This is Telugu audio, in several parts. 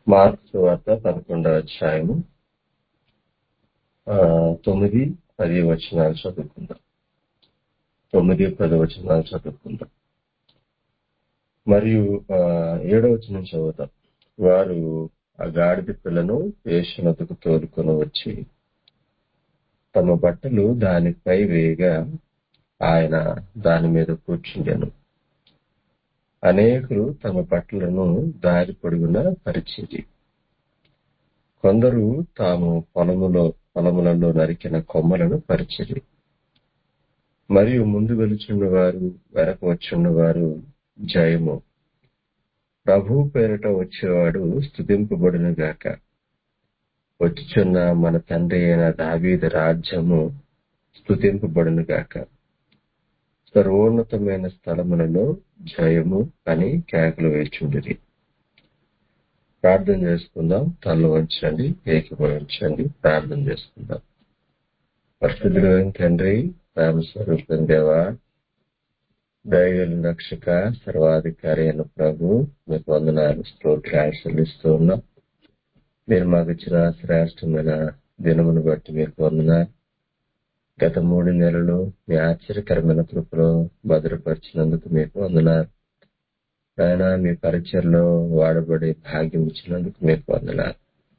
మార్క్స్ వార్త పదకొండవ అధ్యాయము ఆ, తొమ్మిది పది వచనాలు చదువుకుందాం తొమ్మిది పది వచనాలు చదువుకుందాం మరియు ఆ, ఏడవ వచనం చదువుతాం వారు ఆ గాడిద పిల్లను వేషనతకు తోలుకొని వచ్చి తమ బట్టలు దానిపై వేయగా ఆయన దాని మీద కూర్చుండెను అనేకులు తమ బట్టలను దారి పొడుగున పరిచింది కొందరు తాము పొలములో పొలములలో నరికిన కొమ్మలను పరిచిరి మరియు ముందు వెలుచున్న వారు వెనక వచ్చున్న వారు జయము ప్రభు పేరిట వచ్చేవాడు స్థుతింపబడును గాక వచ్చుచున్న మన తండ్రి అయిన దావీదు రాజ్యము స్థుతింపబడును గాక సర్వోన్నతమైన స్థలములలో జయము అని కేకలు వేచుండిరి ప్రార్థన చేసుకుందాం తల వంచండి ఏకీభవించండి ప్రార్థన చేసుకుందాం పరిశుద్ధులైన తండ్రి ప్రేమ స్వరూపం దేవా దయగల రక్షక సర్వాధికారి అయిన ప్రభు మీకు వందనాలు స్తోత్రాలు చెల్లిస్తూ ఉన్నాం మీరు మాకు ఇచ్చిన శ్రేష్టమైన దినమును బట్టి మీకు వందనాలు గత మూడు నెలలు మీ ఆశ్చర్యకరమైన కృపలో భద్రపరిచినందుకు మీకు వందనాలు ఆయన మీ పరిచయలో వాడబడే భాగ్యం ఇచ్చినందుకు మీకు వందనాలు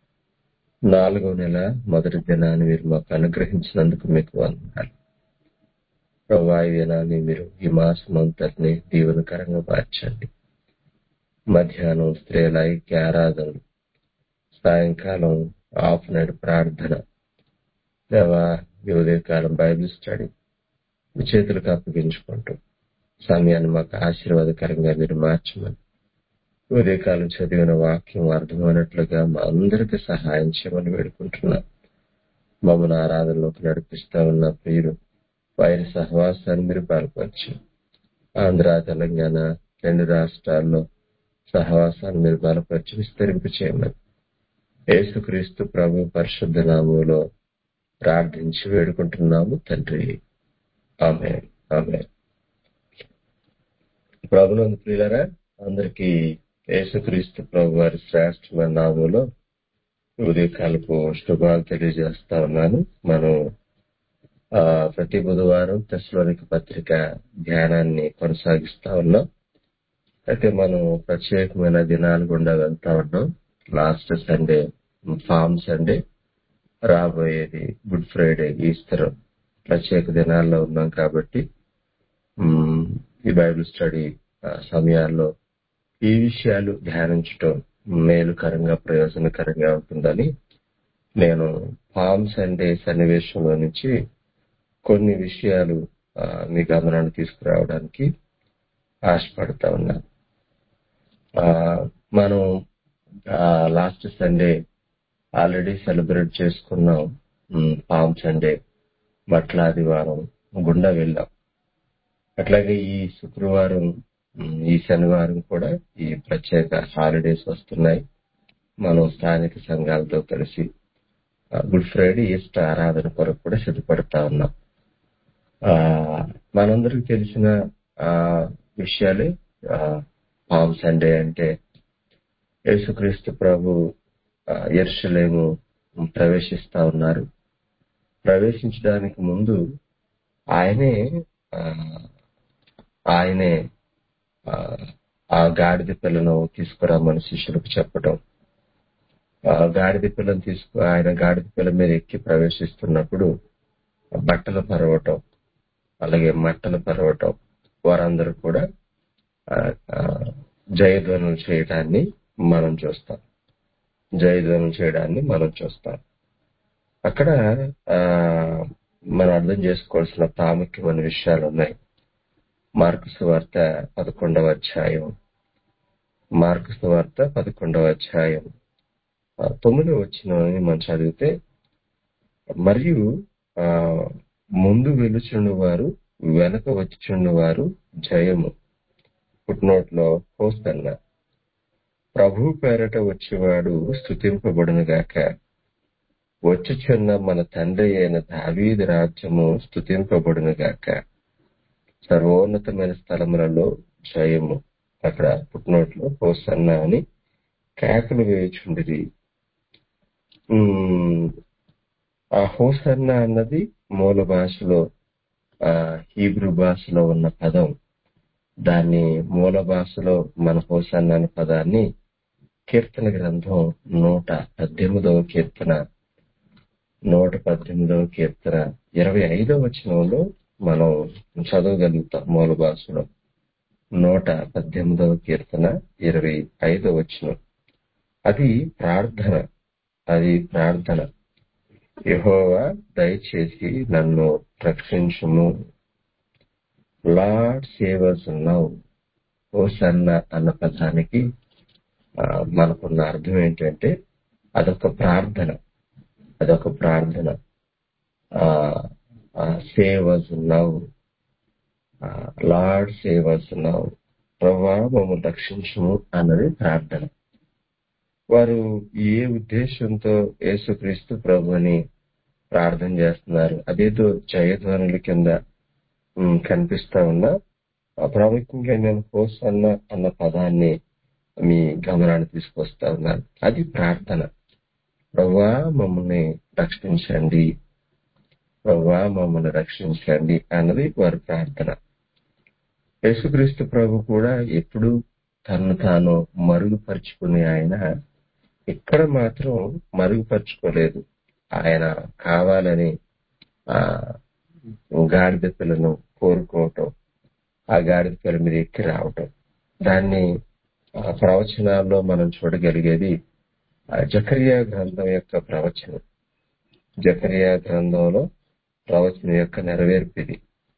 నాలుగో నెల మొదటి దినాన్ని మీరు మాకు అనుగ్రహించినందుకు మీకు వందనాలు ప్రభా ఈ దినాన్ని మీరు ఈ మాసం అంతటిని దీవెనకరంగా మార్చండి మధ్యాహ్నం స్త్రీల ఐక్య ఆరాధనలు సాయంకాలం ఆఫ్ నైట్ ప్రార్థన దేవా ఈ ఉదయకాలం బైబిల్ స్టడీ మీ చేతులకు అప్పగించుకుంటూ సమయాన్ని మాకు ఆశీర్వాదకరంగా మీరు మార్చమని ఉదయకాలం చదివిన వాక్యం అర్థమైనట్లుగా మా అందరికీ సహాయం చేయమని వేడుకుంటున్నాం మమ్మల్ని ఆరాధనలోకి నడిపిస్తా ఉన్న ప్రియులు వారి సహవాసాన్ని మీరు బలపరిచి ఆంధ్ర తెలంగాణ రెండు రాష్ట్రాల్లో సహవాసాన్ని మీరు బలపరిచి విస్తరింపు చేయమని యేసుక్రీస్తు ప్రభు పరిశుద్ధ నామంలో ప్రార్థించి వేడుకుంటున్నాము తండ్రి ఆమె ఆమె ప్రభునందు ప్రియులరా అందరికీ యేసుక్రీస్తు ప్రభు వారి శ్రేష్టమైన నామంలో ఉదయకాలపు శుభాలు తెలియజేస్తా ఉన్నాను మనం ఆ ప్రతి బుధవారం తెశలోనికి పత్రిక ధ్యానాన్ని కొనసాగిస్తా ఉన్నాం అయితే మనం ప్రత్యేకమైన దినాలు గుండా వెళ్తా ఉన్నాం లాస్ట్ సండే ఫామ్ సండే రాబోయేది గుడ్ ఫ్రైడే ఈస్టర్ ప్రత్యేక దినాల్లో ఉన్నాం కాబట్టి మ్, ఈ బైబిల్ స్టడీ ఆ, సమయాల్లో ఈ విషయాలు ధ్యానించటం మేలుకరంగా ప్రయోజనకరంగా ఉంటుందని నేను ఫామ్ సండే సన్నివేశంలో నుంచి కొన్ని విషయాలు ఆ, మీ గమనాన్ని తీసుకురావడానికి ఆశపడతా ఉన్నాను ఆ, మనం లాస్ట్ సండే ఆల్రెడీ సెలబ్రేట్ చేసుకున్నాం మ్, పామ్ సండే మట్లాదివారం గుండా వెళ్ళాం అట్లాగే ఈ శుక్రవారం మ్, ఈ శనివారం కూడా ఈ ప్రత్యేక హాలిడేస్ వస్తున్నాయి మనం స్థానిక సంఘాలతో కలిసి ఆ, గుడ్ ఫ్రైడే ఈస్టర్ ఆరాధన కొరకు కూడా సిద్ధపడతా ఉన్నాం ఆ, మనందరికి తెలిసిన ఆ, విషయాలే ఆ, పామ్ సండే అంటే యేసుక్రీస్తు ప్రభు ఆ, యెరూషలేము ప్రవేశిస్తా ఉన్నారు ప్రవేశించడానికి ముందు ఆయనే ఆ, ఆయనే ఆ, ఆ గాడిద పిల్లను తీసుకురామని శిష్యులకు చెప్పటం ఆ గాడిద పిల్లను తీసుకు ఆయన గాడిద పిల్ల మీద ఎక్కి ప్రవేశిస్తున్నప్పుడు బట్టలు పరవటం అలాగే మట్టలు పరవటం వారందరూ కూడా ఆ, ఆ, జయధ్వనులు చేయడాన్ని మనం చూస్తాం జయధ్వనం చేయడాన్ని మనం చూస్తాం అక్కడ ఆ, మనం అర్థం చేసుకోవాల్సిన ప్రాముఖ్యమైన విషయాలు ఉన్నాయి మార్కు సువార్త పదకొండవ అధ్యాయం మార్కు సువార్త పదకొండవ అధ్యాయం ఆ, తొమ్మిదవ వచ్చిన మనం చదివితే మరియు ఆ, ముందు వెలుచున్న వారు వెనక వచ్చుచున్న వారు జయము ఫుట్నోట్ లో పోస్ట్ అన్న ప్రభు పేరట వచ్చేవాడు స్థుతింపబడును గాక వచ్చుచున్న మన తండ్రి అయిన దావీదు రాజ్యము స్థుతింపబడును గాక సర్వోన్నతమైన స్థలములలో జయము అక్కడ ఫుట్నోట్ లో పోసన్న అని కేకలు వేయుచుండిరి ఉమ్, ఆ హోసన్న అన్నది మూల భాషలో ఆ హీబ్రూ భాషలో ఉన్న పదం దాన్ని మూల భాషలో మన హోసన్న అనే పదాన్ని కీర్తన గ్రంథం నూట పద్దెనిమిదవ కీర్తన నూట పద్దెనిమిదవ కీర్తన ఇరవై ఐదవ వచనంలో మనం చదవగలుగుతాం మూల భాషలో నూట పద్దెనిమిదవ కీర్తన ఇరవై ఐదవ వచనం అది ప్రార్థన అది ప్రార్థన యెహోవా దయచేసి నన్ను రక్షించుము లార్డ్ సేవర్స్ నౌ ఓ సన్న అన్న పదానికి ఆ, మనకున్న అర్థం ఏంటంటే అదొక ప్రార్థన అదొక ప్రార్థన సేవర్స్ నౌ లార్డ్ సేవర్స్ నౌ ప్రభా మమ్మల్ని రక్షించుము అన్నది ప్రార్థన వారు ఏ ఉద్దేశంతో యేసుక్రీస్తు ప్రభుని ప్రార్థన చేస్తున్నారు అదేదో జయధ్వనుల కింద ఉమ్, కనిపిస్తా ఉన్నా ఆ ప్రాముఖ్యంగా నేను హోస్ అన్న అన్న పదాన్ని మీ గమనాన్ని తీసుకొస్తా ఉన్నాను అది ప్రార్థన ప్రభా మమ్మల్ని రక్షించండి ప్రభా మమ్మల్ని రక్షించండి అన్నది వారి ప్రార్థన యేసుక్రీస్తు ప్రభు కూడా ఎప్పుడు తను తాను మరుగుపరుచుకునే ఆయన ఇక్కడ మాత్రం మరుగుపరుచుకోలేదు ఆయన కావాలని ఆ గాడిద పిల్లను కోరుకోవటం ఆ గాడిద పిల్ల మీద ఎక్కి రావటం దాన్ని ఆ ప్రవచనాల్లో మనం చూడగలిగేది ఆ జకరియా గ్రంథం యొక్క ప్రవచనం జకరియా గ్రంథంలో ప్రవచనం యొక్క నెరవేర్పిది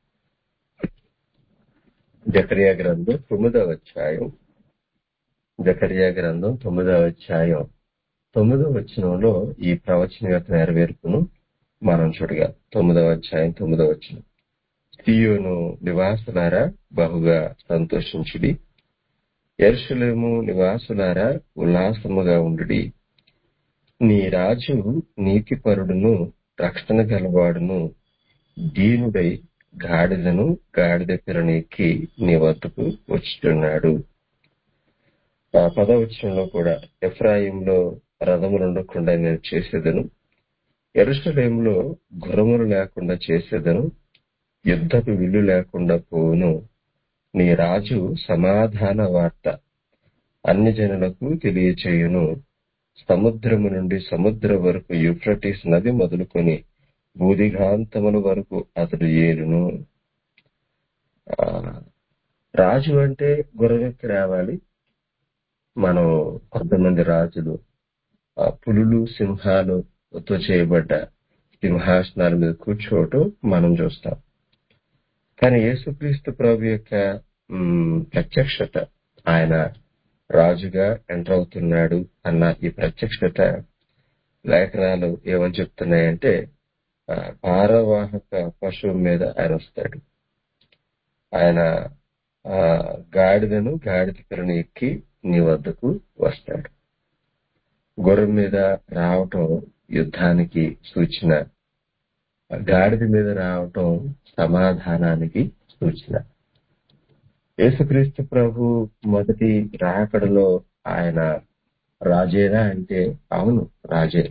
జకరియా గ్రంథం తొమ్మిదవ అధ్యాయం జకరియా గ్రంథం తొమ్మిదవ అధ్యాయం తొమ్మిదవ వచనంలో ఈ ప్రవచనం యొక్క నెరవేర్పును మనం చూడగా తొమ్మిదవ అధ్యాయం తొమ్మిదవ వచనం సియోను నివాసులారా బహుగా సంతోషించుడి ఎరుషలేము నివాసులారా ఉల్లాసముగా ఉండుడి నీ రాజు నీతిపరుడును రక్షణ గలవాడును దీనుడై గాడిదను గాడిద పిల్లని ఎక్కి నీ వద్దకు వచ్చుచున్నాడు ఆ పదవచనంలో కూడా ఎఫ్రాయింలో రథములు ఉండకుండా నేను చేసేదను ఎరుసలేంలో గుర్రములు లేకుండా చేసేదను యుద్ధపు విల్లు లేకుండా పోవును నీ రాజు సమాధాన వార్త అన్ని జనులకు తెలియచేయును సముద్రము నుండి సముద్ర వరకు యూఫ్రటీస్ నది మొదలుకొని బూదిగాంతముల వరకు అతడు ఏలును ఆ, రాజు అంటే గుర్రమెక్కి రావాలి మనం కొంతమంది రాజులు ఆ పులులు సింహాలుతో చేయబడ్డ సింహాసనాల మీద కూర్చోవటం మనం చూస్తాం కానీ యేసుక్రీస్తు ప్రభు యొక్క మ్, ప్రత్యక్షత ఆయన రాజుగా ఎంటర్ అవుతున్నాడు అన్న ఈ ప్రత్యక్షత లేఖనాలు ఏమని చెప్తున్నాయంటే ఆ, భారవాహక పశువు మీద ఆయన వస్తాడు ఆయన ఆ గాడిదను గాడిద పిల్లని ఎక్కి నీ వద్దకు వస్తాడు గుర్రం మీద రావటం యుద్ధానికి సూచన గాడిద మీద రావటం సమాధానానికి సూచన యేసుక్రీస్తు ప్రభు మొదటి రాకడలో ఆయన రాజేనా అంటే అవును రాజే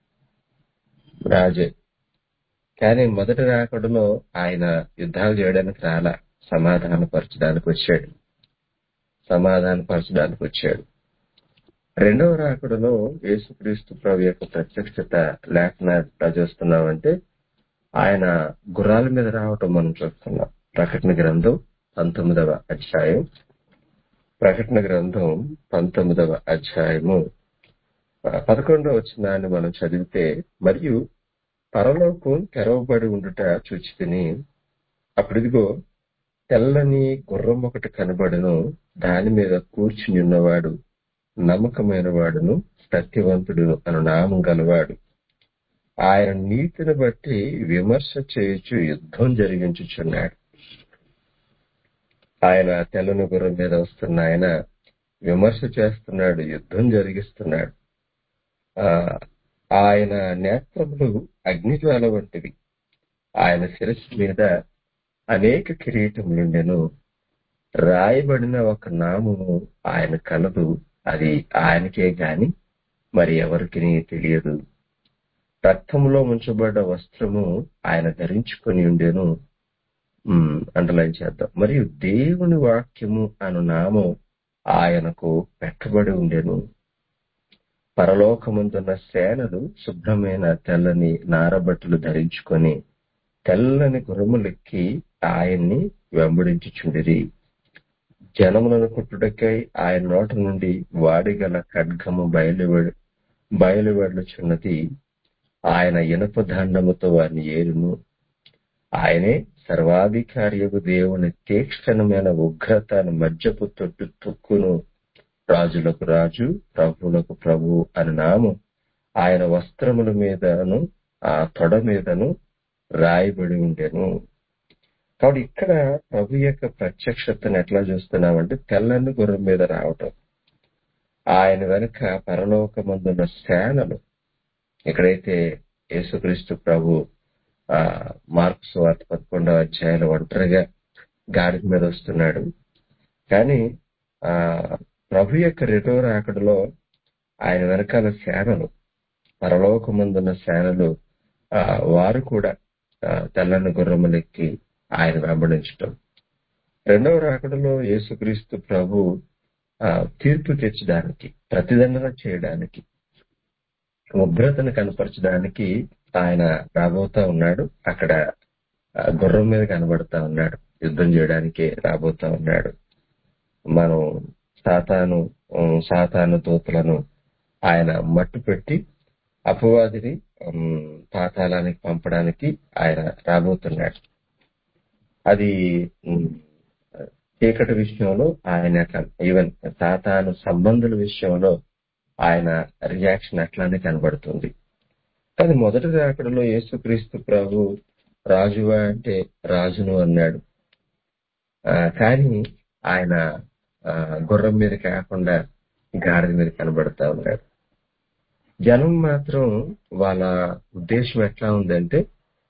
రాజే కానీ మొదటి రాకడలో ఆయన యుద్ధాలు చేయడానికి రాలా సమాధానపరచడానికి వచ్చాడు సమాధానపరచడానికి వచ్చాడు రెండవ రాకడలో యేసుక్రీస్తు ప్రభు యొక్క ప్రత్యక్షత లేఖన ఎట్లా చూస్తున్నామంటే ఆయన గుర్రాల మీద రావటం మనం చూస్తున్నాం ప్రకటన గ్రంథం పంతొమ్మిదవ అధ్యాయం ప్రకటన గ్రంథం పంతొమ్మిదవ అధ్యాయము ఆ, పదకొండవ వచనాన్ని మనం చదివితే మరియు పరలోకం తెరవబడి ఉండుట చూచితిని అప్పుడిదిగో తెల్లని గుర్రం ఒకటి కనబడను దాని మీద కూర్చుని ఉన్నవాడు నమ్మకమైన వాడును సత్యవంతుడు అను నామం గలవాడు ఆయన నీతిని బట్టి విమర్శ చేయుచు యుద్ధం జరిగించుచున్నాడు ఆయన తెల్లని గుర్రం మీద వస్తున్న ఆయన విమర్శ చేస్తున్నాడు యుద్ధం జరిగిస్తున్నాడు ఆ ఆయన నేత్రములు అగ్నిజ్వాల వంటివి ఆయన శిరస్సు మీద అనేక కిరీటములుండెను రాయబడిన ఒక నామము ఆయన కలదు అది ఆయనకే గాని మరి ఎవరికి తెలియదు రక్తంలో ముంచబడ్డ వస్త్రము ఆయన ధరించుకొని ఉండెను అండర్లైన్ చేద్దాం మరియు దేవుని వాక్యము అను నామం ఆయనకు పెట్టబడి ఉండెను పరలోకముందున్న సేనలు శుభ్రమైన తెల్లని నారబట్టలు ధరించుకొని తెల్లని గుర్రములెక్కి ఆయన్ని వెంబడించుచుండిరి జనములను కుట్టుటకై ఆయన నోట నుండి వాడిగల ఖడ్గము బయలువెడు బయలువెడలుచున్నది ఆయన ఇనప దండముతో వారిని ఏలును ఆయనే సర్వాధికారియకు దేవుని తీక్షణమైన ఉగ్రతను మధ్యపు తొట్టు తొక్కును రాజులకు రాజు ప్రభువులకు ప్రభు అని నామం ఆయన వస్త్రముల మీదను ఆ తొడ మీదను రాయబడి ఉండెను కాబట్టి ఇక్కడ ప్రభు యొక్క ప్రత్యక్షతను ఎట్లా చూస్తున్నామంటే తెల్లని గుర్రం మీద రావటం ఆయన వెనుక పరలోకమందున్న సేనలు ఎక్కడైతే యేసుక్రీస్తు ప్రభు ఆ మార్క్స్ వార్త పదకొండవ అధ్యాయంలో ఒంటరిగా గాడి మీద వస్తున్నాడు కానీ ఆ ప్రభు యొక్క రెండో రాకడలో ఆయన వెనకాల సేనలు పరలోకమందున్న సేనలు ఆ వారు కూడా తెల్లని గుర్రములెక్కి ఆయన వెంబడించటం రెండవ రాకడలో యేసుక్రీస్తు ప్రభు ఆ తీర్పు తెచ్చడానికి ప్రతిదండన చేయడానికి ఉగ్రతను కనపరచడానికి ఆయన రాబోతా ఉన్నాడు అక్కడ గుర్రం మీద కనబడతా ఉన్నాడు యుద్ధం చేయడానికి రాబోతా ఉన్నాడు మనం సాతాను సాతాను దూతలను ఆయన మట్టు పెట్టి అపవాదిని పాతాళానికి పంపడానికి ఆయన రాబోతున్నాడు అది చీకటి విషయంలో ఆయన ఈవెన్ సాతాను సంబంధుల విషయంలో ఆయన రియాక్షన్ అట్లానే కనబడుతుంది కానీ మొదటి రాకడలో యేసుక్రీస్తు ప్రభు రాజువా అంటే రాజును అన్నాడు కానీ ఆయన గుర్రం మీద కాకుండా గాడిద మీద కనబడతా ఉన్నాడు జనం మాత్రం వాళ్ళ ఉద్దేశం ఎట్లా ఉందంటే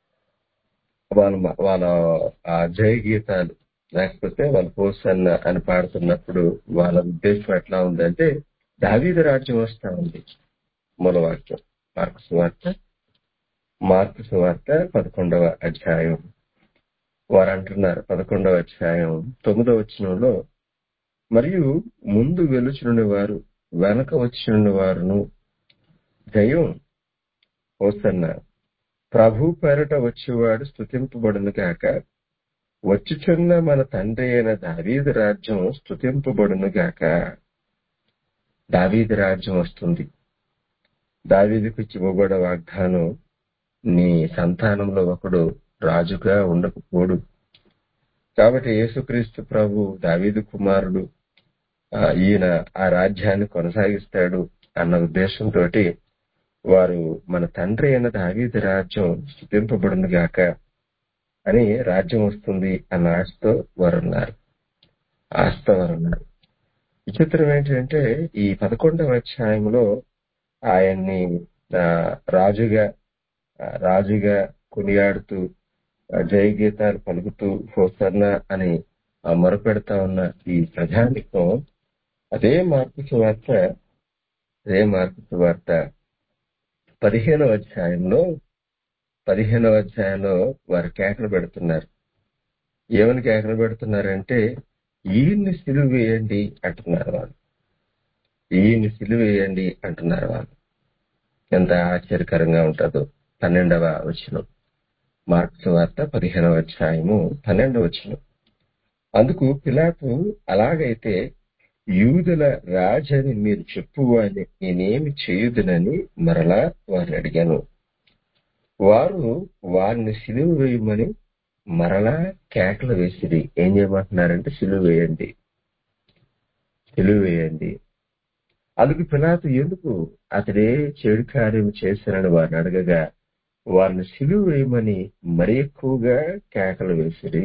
వాళ్ళ వాళ్ళ ఆ జయ గీతాలు లేకపోతే వాళ్ళ పోసన్న అని పాడుతున్నప్పుడు వాళ్ళ ఉద్దేశం ఎట్లా ఉందంటే దావీద రాజ్యం వస్తా ఉంది మూలవాక్యం మార్క్స్ వార్త మార్క్స్ వార్త పదకొండవ అధ్యాయం వారు అంటున్నారు పదకొండవ అధ్యాయం తొమ్మిదవ వచనంలో మరియు ముందు వెలుచునుని వారు వెనక వచ్చిన వారును జయం ఓసన్న ప్రభు పేరట వచ్చేవాడు స్థుతింపబడును గాక వచ్చుచున్న మన తండ్రి అయిన దావీదు రాజ్యం స్థుతింపబడును గాక దావీదు రాజ్యం వస్తుంది దావీదుకు ఇవ్వబడ వాగ్దానం నీ సంతానంలో ఒకడు రాజుగా ఉండకపోడు కాబట్టి యేసుక్రీస్తు ప్రభు దావీదు కుమారుడు ఈయన ఆ రాజ్యాన్ని కొనసాగిస్తాడు అన్న ఉద్దేశంతో వారు మన తండ్రి అయిన దావీదు రాజ్యం స్థుతింపబడును గాక అని రాజ్యం వస్తుంది అన్న ఆశతో వారున్నారు ఆశతో వారున్నారు విచిత్రం ఏంటంటే ఈ పదకొండవ అధ్యాయంలో ఆయన్ని రాజుగా రాజుగా కొనియాడుతూ జయ గీతాలు పలుకుతూ హోసన్న అని మొరపెడతా ఉన్న ఈ ప్రజానికం అదే మార్పు వార్త అదే మార్పు వార్త పదిహేనవ అధ్యాయంలో పదిహేనవ అధ్యాయంలో వారు కేకలు పెడుతున్నారు ఏమని కేకలు పెడుతున్నారంటే ఈయన్ని సిలువ వేయండి అంటున్నారు వాళ్ళు ఈయన్ని సిలువ వేయండి అంటున్నారు వాళ్ళు ఎంత ఆశ్చర్యకరంగా ఉంటుందో పన్నెండవ వచనం మార్క్స్ వార్త పదిహేనవ అధ్యాయము పన్నెండవ వచనం అందుకు పిలాపు అలాగైతే యూదుల రాజని మీరు చెప్పువాని నేనేమి చేయుదునని మరలా వారిని అడిగాను వారు వారిని సిలువ వేయమని మరలా కేకలు వేసిరి ఏం చేయమంటున్నారంటే సిలువ వేయండి సిలువ వేయండి అందుకు పిలాతు ఎందుకు అతడే చెడు కార్యం చేశానని వారిని అడగగా వారిని సిలువ వేయమని మరి ఎక్కువగా కేకలు వేసిరి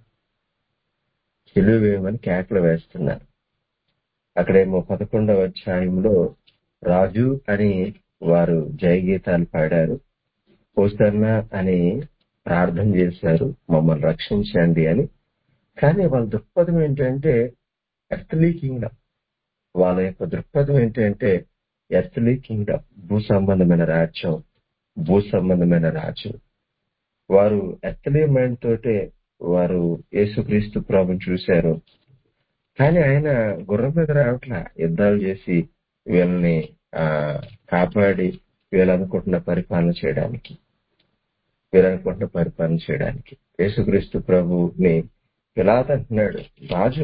సిలువ వేయమని కేకలు వేస్తున్నారు అక్కడేమో పదకొండవ అధ్యాయంలో రాజు అని వారు జయగీతాలు పాడారు పోసన్న అని ప్రార్థన చేశారు మమ్మల్ని రక్షించండి అని కానీ వాళ్ళ దృక్పథం ఏంటంటే ఎర్త్లీ కింగ్డమ్ వాళ్ళ యొక్క దృక్పథం ఏంటంటే ఎర్త్లీ కింగ్డమ్ భూ సంబంధమైన రాజ్యం భూ సంబంధమైన రాజు వారు ఎర్త్లీ మైండ్ తోటే వారు యేసుక్రీస్తు ప్రభుని చూశారు కానీ ఆయన గుర్రం మీద రావట్లా యుద్ధాలు చేసి వీళ్ళని ఆ కాపాడి వీళ్ళు అనుకుంటున్న పరిపాలన చేయడానికి వీళ్ళు అనుకుంటున్న పరిపాలన చేయడానికి యేసుక్రీస్తు ప్రభుని పిలాత్ అంటున్నాడు రాజు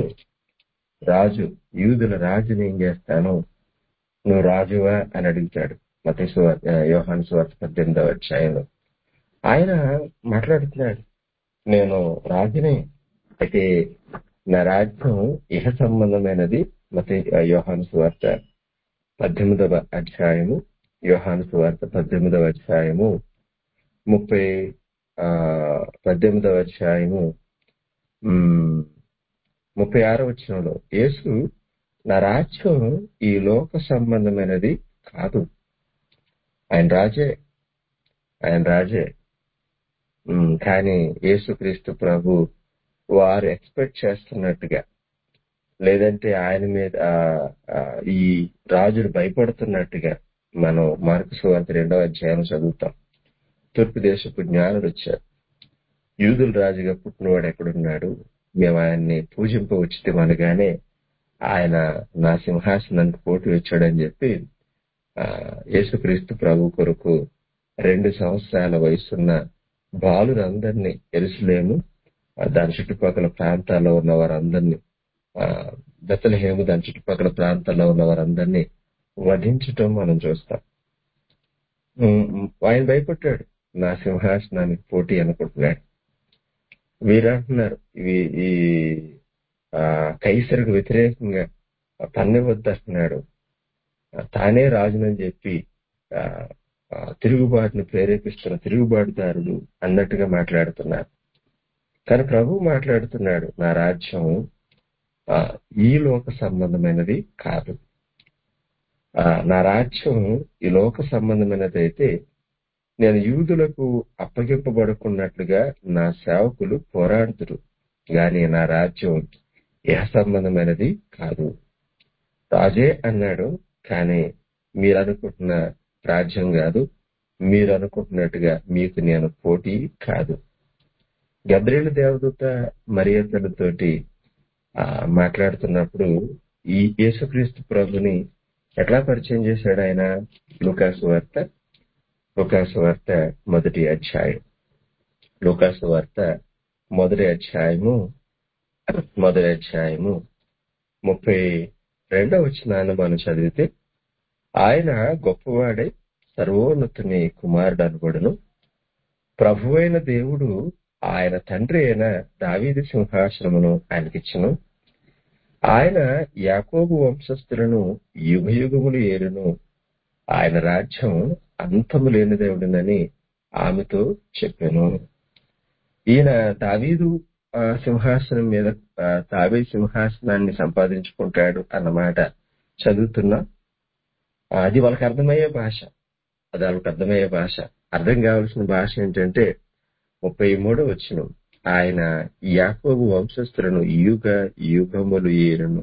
రాజు యూదుల రాజుని ఏం చేస్తాను నువ్వు రాజువా అని అడుగుతాడు మత యోహాను సువార్త పద్దెనిమిదవ అధ్యాయంలో ఆయన మాట్లాడుతున్నాడు నేను రాజుని అయితే నా రాజ్యం ఇహ సంబంధమైనది మత యోహాను సువార్త పద్దెనిమిదవ అధ్యాయము యోహాను సువార్త పద్దెనిమిదవ అధ్యాయము ముప్పై ఆ పద్దెనిమిదవ అధ్యాయము ఉమ్, ముప్పై ఆరో వచనంలో యేసు నా రాజ్యం ఈ లోక సంబంధమైనది కాదు ఆయన రాజే ఆయన రాజే ఉమ్, కానీ యేసుక్రీస్తు ప్రభు వారు ఎక్స్పెక్ట్ చేస్తున్నట్టుగా లేదంటే ఆయన మీద ఆ, ఆ, ఈ రాజుడు భయపడుతున్నట్టుగా మనం మార్కు సువార్త రెండవ అధ్యాయం చదువుతాం తూర్పు దేశపు జ్ఞానుడు వచ్చారు యూదుల రాజుగా పుట్టినవాడు ఎక్కడున్నాడు మేము ఆయన్ని పూజింపవచ్చితే అనగానే ఆయన నా సింహాసనానికి పోటీ వచ్చాడని చెప్పి ఆ, యేసుక్రీస్తు ప్రభు కొరకు రెండు సంవత్సరాల వయసున్న బాలురందరినీ ఎరుసలేము ఆ, దాని చుట్టుపక్కల ప్రాంతాల్లో ఉన్న వారందరినీ బెత్తలహేము దాని చుట్టుపక్కల ప్రాంతాల్లో ఉన్న వారందరినీ వధించటం మనం చూస్తాం ఉమ్, ఉమ్, ఆయన భయపడ్డాడు నా సింహాసనానికి పోటీ అనుకుంటున్నాడు వీరు అంటున్నారు ఇవి ఈ ఆ, కైసరికి వ్యతిరేకంగా పన్నెవద్దు అంటున్నాడు ఆ, తానే రాజునని చెప్పి ఆ, ఆ, తిరుగుబాటును ప్రేరేపిస్తున్న తిరుగుబాటుదారుడు అన్నట్టుగా మాట్లాడుతున్నారు కానీ ప్రభు మాట్లాడుతున్నాడు నా రాజ్యం ఆ, ఈ లోక సంబంధమైనది కాదు ఆ, నా రాజ్యం ఈ లోక సంబంధమైనది అయితే నేను యూదులకు అప్పగింపబడుకున్నట్లుగా నా సేవకులు పోరాడుతురు గాని నా రాజ్యం ఇహ సంబంధమైనది కాదు రాజే అన్నాడు కానీ మీరు అనుకుంటున్న రాజ్యం కాదు మీరు అనుకుంటున్నట్టుగా మీకు నేను పోటీ కాదు గబ్రేలు దేవదూత మరియతలతోటి ఆ, మాట్లాడుతున్నప్పుడు ఈ యేసుక్రీస్తు ప్రభుని ఎట్లా పరిచయం చేశాడు ఆయన లూకాసు వార్త లూకాసు వార్త మొదటి అధ్యాయం లూకాసు వార్త మొదటి అధ్యాయము మొదటి అధ్యాయము ముప్పై రెండవ వచనాన్ని మనం చదివితే ఆయన గొప్పవాడై సర్వోన్నతుని కుమారుడు అనబడును ప్రభువైన దేవుడు ఆయన తండ్రి అయిన దావీదు సింహాసనమును ఆయనకిచ్చును ఆయన యాకోబు వంశస్థులను యుగయుగములు ఏలును ఆయన రాజ్యం అంతము లేని దేవుడినని ఆమెతో చెప్పాను ఈయన దావీదు ఆ, సింహాసనం మీద ఆ, తావే సింహాసనాన్ని సంపాదించుకుంటాడు అన్నమాట చదువుతున్నా ఆ, అది వాళ్ళకి అర్థమయ్యే భాష అది వాళ్ళకి అర్థమయ్యే భాష అర్థం కావాల్సిన భాష ఏంటంటే ముప్పై మూడో వచ్చిన ఆయన యాకోబు వంశస్థులను యుగ యుగములు ఏరును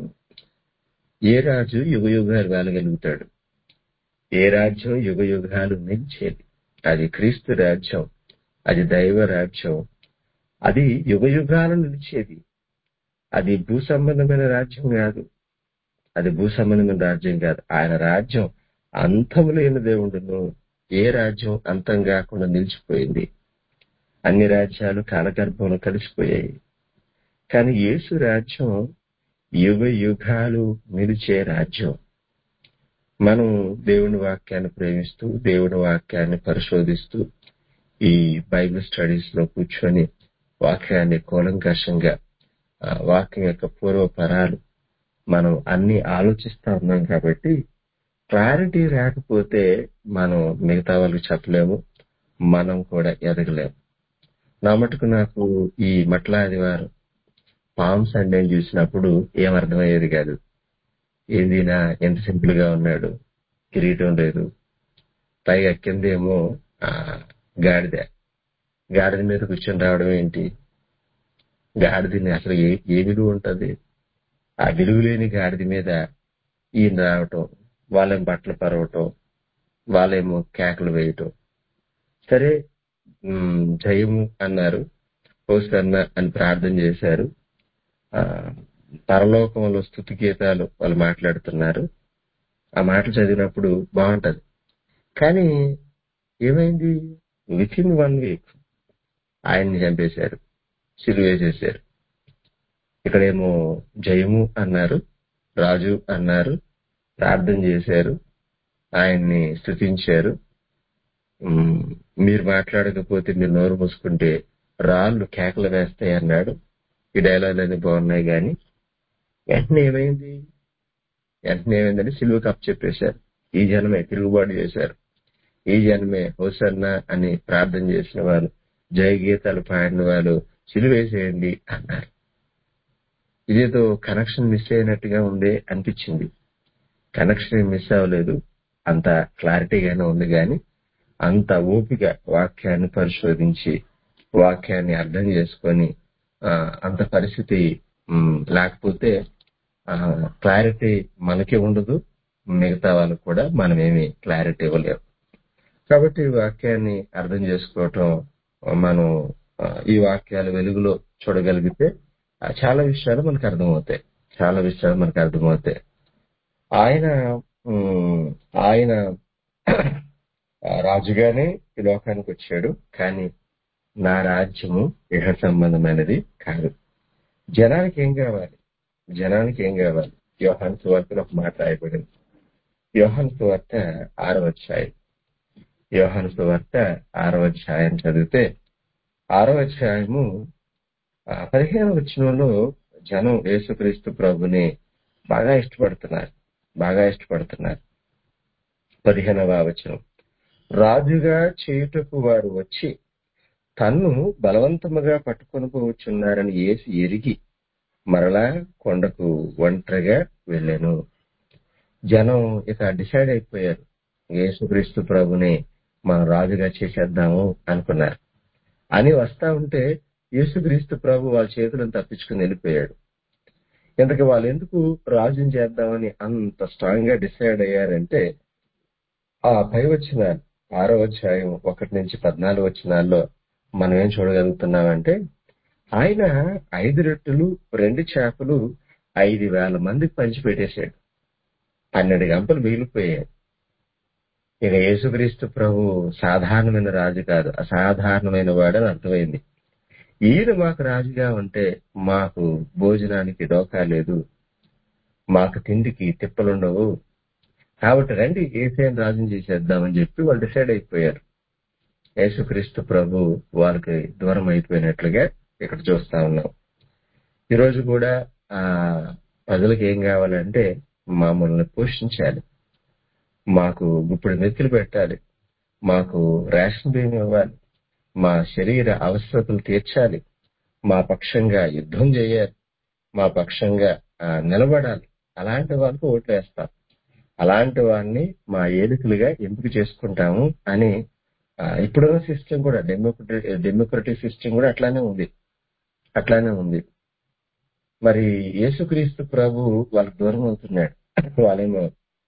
ఏ రాజు యుగ యుగాలు వేలగలుగుతాడు ఏ రాజ్యం యుగ యుగాలు నిలిచేది అది క్రీస్తు రాజ్యం అది దైవ రాజ్యం అది యుగ యుగాలు నిలిచేది అది భూ సంబంధమైన రాజ్యం కాదు అది భూ సంబంధమైన రాజ్యం కాదు ఆయన రాజ్యం అంతము లేని దేవుడును ఏ రాజ్యం అంతం కాకుండా నిలిచిపోయింది అన్ని రాజ్యాలు కాలగర్భంలో కలిసిపోయాయి కానీ యేసు రాజ్యం యుగ యుగాలు నిలిచే రాజ్యం మనం దేవుని వాక్యాన్ని ప్రేమిస్తూ దేవుని వాక్యాన్ని పరిశోధిస్తూ ఈ బైబిల్ స్టడీస్ లో కూర్చొని వాక్యాన్ని కూలంకషంగా ఆ, వాక్యం యొక్క పూర్వపరాలు మనం అన్ని ఆలోచిస్తా ఉన్నాం కాబట్టి క్లారిటీ రాకపోతే మనం మిగతా వాళ్ళకి చెప్పలేము మనం కూడా ఎదగలేము నా మటుకు నాకు ఈ మట్ల ఆదివారం పామ్ సండేని చూసినప్పుడు ఏమర్థమయ్యేది కాదు ఏంది నా ఎంత సింపుల్ గా ఉన్నాడు కిరీటం లేదు పైగా కిందేమో ఆ, గాడిద గాడిద మీద కూర్చొని రావడం ఏంటి గాడిదని అసలు ఏ ఏ విలువ ఉంటది ఆ విలువ లేని గాడిద మీద ఈయన రావటం వాళ్ళేం బట్టలు పరవటం వాళ్ళేమో కేకలు వేయటం సరే ఉమ్, జయము అన్నారు హోసన్న అని ప్రార్థన చేశారు ఆ, పరలోకంలో స్థుతి గీతాలు వాళ్ళు మాట్లాడుతున్నారు ఆ మాటలు చదివినప్పుడు బాగుంటది కానీ ఏమైంది విత్ ఇన్ వన్ వీక్ ఆయన్ని చంపేశారు సిలువేసేశారు ఇక్కడేమో జయము అన్నారు రాజు అన్నారు ప్రార్థన చేశారు ఆయన్ని స్థుతించారు ఉమ్, మీరు మాట్లాడకపోతే మీరు నోరు మూసుకుంటే రాళ్ళు కేకలు వేస్తాయి అన్నాడు ఈ డైలాగులన్నీ బాగున్నాయి కానీ వెంటనే ఏమైంది వెంటనే ఏమైందని సిలువకు అప్ చెప్పేశారు ఈ జనమే తిరుగుబాటు చేశారు ఈ జనమే హోసన్న అని ప్రార్థన చేసిన వాళ్ళు జయ గీతాలు పాడిన వాళ్ళు సిలువేసేయండి అన్నారు ఇదేదో కనెక్షన్ మిస్ అయినట్టుగా ఉందే అనిపించింది కనెక్షన్ మిస్ అవ్వలేదు అంత క్లారిటీగానే ఉంది కానీ అంత ఓపిక వాక్యాన్ని పరిశోధించి వాక్యాన్ని అర్థం చేసుకొని ఆ, అంత పరిస్థితి ఉమ్, లేకపోతే క్లారిటీ మనకి ఉండదు మిగతా వాళ్ళకు కూడా మనం ఏమి క్లారిటీ ఇవ్వలేము కాబట్టి ఈ వాక్యాన్ని అర్థం చేసుకోవటం మనం ఆ, ఈ వాక్యాల వెలుగులో చూడగలిగితే ఆ, చాలా విషయాలు మనకు అర్థమవుతాయి చాలా విషయాలు మనకు అర్థమవుతాయి ఆయన ఉమ్, ఆయన ఆ, రాజుగానే ఈ లోకానికి వచ్చాడు కానీ నా రాజ్యము ఇహ సంబంధమైనది కాదు జనానికి ఏం కావాలి జనానికి ఏం కావాలి యోహాన్ సువార్తలో ఒక మాట రాయబడింది యోహాన్ సువార్త ఆరవ అధ్యాయం యోహాన్ సువార్త ఆరవ అధ్యాయం చదివితే ఆరవ అధ్యాయము ఆ, పదిహేను వచనంలో జనం యేసుక్రీస్తు ప్రభుని బాగా ఇష్టపడుతున్నారు బాగా ఇష్టపడుతున్నారు పదిహేనవ వచనం రాజుగా చేయుటకు వారు వచ్చి తన్ను బలవంతముగా పట్టుకొని పోవచ్చున్నారని యేసు ఎరిగి మరలా కొండకు ఒంటరిగా వెళ్ళాను జనం ఇక డిసైడ్ అయిపోయారు యేసుక్రీస్తు ప్రభుని మనం రాజుగా చేసేద్దాము అనుకున్నారు అని వస్తా ఉంటే యేసుక్రీస్తు ప్రభు వాళ్ళ చేతులను తప్పించుకుని వెళ్ళిపోయాడు ఇంతకు వాళ్ళు ఎందుకు రాజుని చేద్దామని అంత స్ట్రాంగ్ గా డిసైడ్ అయ్యారంటే ఆ పై వచ్చిన ఆరో అధ్యాయం ఒకటి నుంచి పద్నాలుగు వచ్చినాల్లో మనం ఏం చూడగలుగుతున్నామంటే ఆయన ఐదు రొట్టెలు రెండు చేపలు ఐదు వేల మందికి పంచిపెట్టేశాడు పన్నెండు గంపలు మిగిలిపోయాయి ఇక యేసుక్రీస్తు ప్రభు సాధారణమైన రాజు కాదు అసాధారణమైన వాడని అర్థమైంది ఈయన మాకు రాజుగా ఉంటే మాకు భోజనానికి డోకా లేదు మాకు తిండికి తిప్పలుండవు కాబట్టి రండి ఏసైన రాజుని చేసేద్దామని చెప్పి వాళ్ళు డిసైడ్ అయిపోయారు యేసుక్రీస్తు ప్రభు వాళ్ళకి దూరం అయిపోయినట్లుగా ఇక్కడ చూస్తా ఉన్నాం ఈరోజు కూడా ఆ ప్రజలకు ఏం కావాలంటే మమ్మల్ని పోషించాలి మాకు ఇప్పుడు మెత్తులు పెట్టాలి మాకు రేషన్ బియ్యం ఇవ్వాలి మా శరీర అవసరతలు తీర్చాలి మా పక్షంగా యుద్ధం చేయాలి మా పక్షంగా ఆ, నిలబడాలి అలాంటి వాళ్ళకు ఓట్లు వేస్తాం అలాంటి వారిని మా ఏలికలుగా ఎంపిక చేసుకుంటాము అని ఆ, ఇప్పుడున్న సిస్టమ్ కూడా డెమోక్రటిక్ డెమోక్రటిక్ సిస్టమ్ కూడా అట్లానే ఉంది అట్లానే ఉంది మరి యేసుక్రీస్తు ప్రభు వాళ్ళకి దూరం అవుతున్నాడు వాళ్ళేమో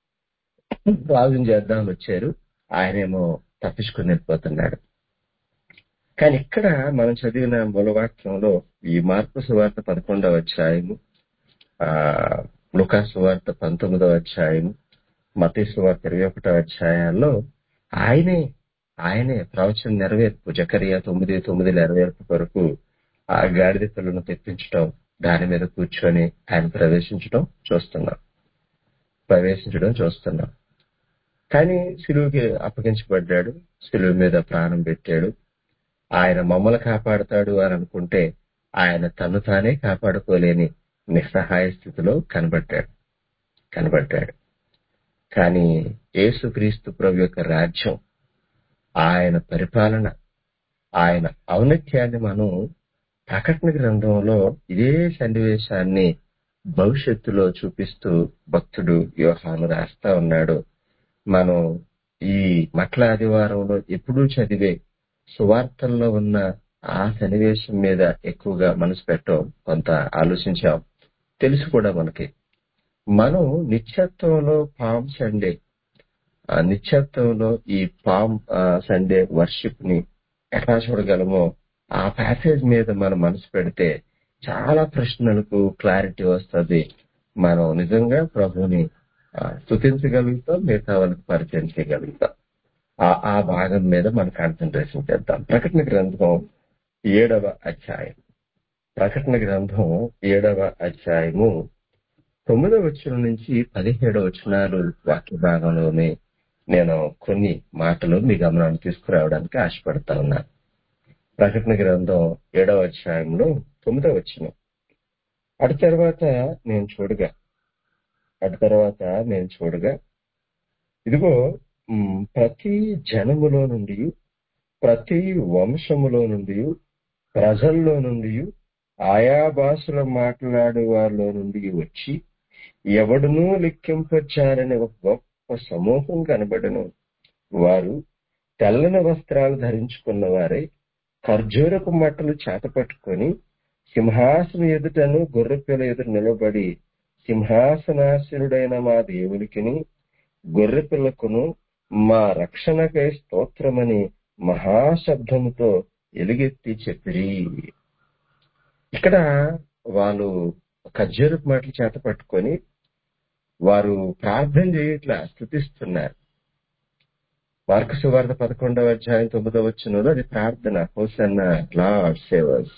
రాజుని చేద్దామని వచ్చారు ఆయనేమో తప్పించుకుని వెళ్ళిపోతున్నాడు కానీ ఇక్కడ మనం చదివిన మూలవాక్యంలో ఈ మార్పు సువార్త పదకొండవ అధ్యాయము ఆ లుకా సువార్త పంతొమ్మిదవ అధ్యాయము మతీ సువార్త ఇరవై ఒకటవ అధ్యాయాల్లో ఆయనే ఆయనే ప్రవచన నెరవేర్పు జకరియా తొమ్మిది తొమ్మిది నెరవేర్పు కొరకు ఆ గాడిద పిల్లను తెప్పించడం దాని మీద కూర్చొని ఆయన ప్రవేశించడం చూస్తున్నాం ప్రవేశించడం చూస్తున్నాం కానీ సిలువుకి అప్పగించబడ్డాడు సిలువు మీద ప్రాణం పెట్టాడు ఆయన మమ్మల్ని కాపాడతాడు అని అనుకుంటే ఆయన తను తానే కాపాడుకోలేని నిస్సహాయ స్థితిలో కనబడ్డాడు కనబడ్డాడు కానీ యేసుక్రీస్తు ప్రభు యొక్క రాజ్యం ఆయన పరిపాలన ఆయన ఔన్నత్యాన్ని మనం ప్రకటన గ్రంథంలో ఇదే సన్నివేశాన్ని భవిష్యత్తులో చూపిస్తూ భక్తుడు యోహాను రాస్తా ఉన్నాడు మనం ఈ మట్ల ఆదివారంలో ఎప్పుడూ చదివే సువార్తల్లో ఉన్న ఆ సన్నివేశం మీద ఎక్కువగా మనసు పెట్టాం కొంత ఆలోచించాం తెలుసు కూడా మనకి మనం నిత్యత్వంలో పామ్ సండే ఆ నిత్యత్వంలో ఈ పామ్ ఆ, సండే వర్షిప్ ని ఎట్లా చూడగలమో ఆ ప్యాసేజ్ మీద మనం మనసు పెడితే చాలా ప్రశ్నలకు క్లారిటీ వస్తుంది మనం నిజంగా ప్రభుని ఆ, స్తుతించగలుగుతాం మిగతా వాళ్ళకి పరిచయం చేయగలుగుతాం ఆ ఆ భాగం మీద మనం కాన్సన్ట్రేషన్ చేద్దాం ప్రకటన గ్రంథం ఏడవ అధ్యాయం ప్రకటన గ్రంథం ఏడవ అధ్యాయము తొమ్మిదవ వచనం నుంచి పదిహేడవ వచనాలు వాక్య భాగంలోనే నేను కొన్ని మాటలు మీ గమనాన్ని తీసుకురావడానికి ఆశపడతా ఉన్నాను ప్రకటన గ్రంథం ఏడవ అధ్యాయంలో తొమ్మిదవ వచనం అటు తర్వాత నేను చూడగా అటు తర్వాత నేను చూడగా ఇదిగో మ్, ప్రతి జనములో నుండి ప్రతి వంశములో నుండి ప్రజల్లో నుండి ఆయా భాషలు మాట్లాడే వారిలో నుండి వచ్చి ఎవడునూ లెక్కింపచ్చారని ఒక గొప్ప సమూహం కనబడను వారు తెల్లని వస్త్రాలు ధరించుకున్న వారే ఖర్జూరపు మట్టలు చేతపట్టుకొని సింహాసనం ఎదుటను గొర్రెపిల్ల ఎదుట నిలబడి సింహాసనాసనుడైన మా దేవునికిని గొర్రెపిల్లకును మా రక్షణకై స్తోత్రమని మహాశబ్దముతో ఎలుగెత్తి చెప్పిరి ఇక్కడ వాళ్ళు ఖర్జూరపు మాటలు చేత పట్టుకొని వారు ప్రార్థన చేయట్లా స్థుతిస్తున్నారు మార్కు సువార్త పదకొండవ అధ్యాయం తొమ్మిదవ వచ్చినలో అది ప్రార్థన హోసన్న లార్డ్ సేవర్స్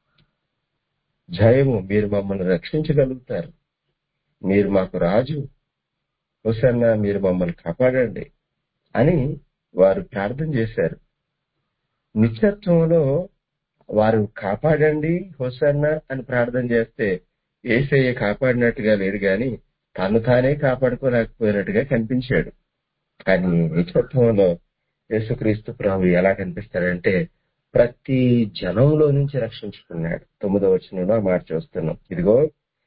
జయము మీరు మమ్మల్ని రక్షించగలుగుతారు మీరు మాకు రాజు హోసన్న మీరు మమ్మల్ని కాపాడండి అని వారు ప్రార్థన చేశారు నిత్యత్వంలో వారు కాపాడండి హోసన్న అని ప్రార్థన చేస్తే ఏసయ్య కాపాడినట్టుగా లేదు గాని తను తానే కాపాడుకోలేకపోయినట్టుగా కనిపించాడు కానీ నిత్యత్వంలో యేసుక్రీస్తు ప్రభు ఎలా కనిపిస్తాడంటే ప్రతి జనంలో నుంచి రక్షించుకున్నాడు తొమ్మిదో వచనంలో ఆ మాట చూస్తున్నాం ఇదిగో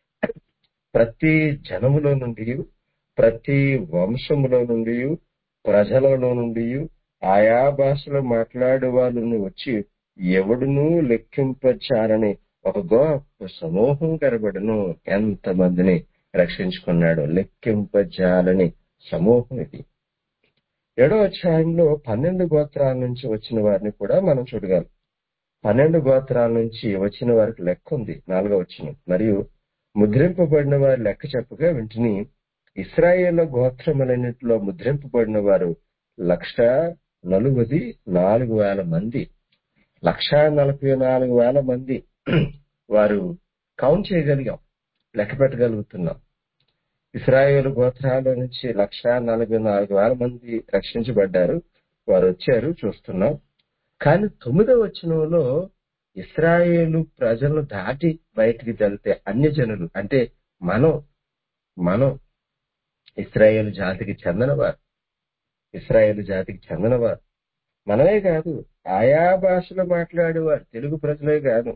ప్రతి జనములో నుండి ప్రతి వంశములో నుండి ప్రజలలో నుండి ఆయా భాషలో మాట్లాడే వాళ్ళని వచ్చి ఎవడునూ లెక్కింపచారని ఒక గొప్ప సమూహం కనబడును ఎంతమందిని రక్షించుకున్నాడు లెక్కింపజాలని సమూహం ఇది ఏడో అధ్యాయంలో పన్నెండు గోత్రాల నుంచి వచ్చిన వారిని కూడా మనం చూడగలం పన్నెండు గోత్రాల నుంచి వచ్చిన వారికి లెక్క ఉంది నాలుగో వచ్చిన మరియు ముద్రింపబడిన వారి లెక్క చెప్పగా వెంటనే ఇస్రాయేల్ గోత్రములన్నింటిలో ముద్రింపబడిన వారు లక్ష నలుగుది నాలుగు వేల మంది లక్ష నలభై నాలుగు వేల మంది వారు కౌంట్ చేయగలిగాం లెక్క పెట్టగలుగుతున్నాం ఇస్రాయేల్ గోత్రాల నుంచి లక్ష నలభై నాలుగు వేల మంది రక్షించబడ్డారు వారు వచ్చారు చూస్తున్నాం కానీ తొమ్మిదవ వచనంలో ఇస్రాయేలు ప్రజలను దాటి బయటికి వెళ్తే అన్య జనులు అంటే మనం మనం ఇస్రాయేల్ జాతికి చెందినవారు ఇస్రాయేల్ జాతికి చెందినవారు మనమే కాదు ఆయా భాషలు మాట్లాడేవారు తెలుగు ప్రజలే కాదు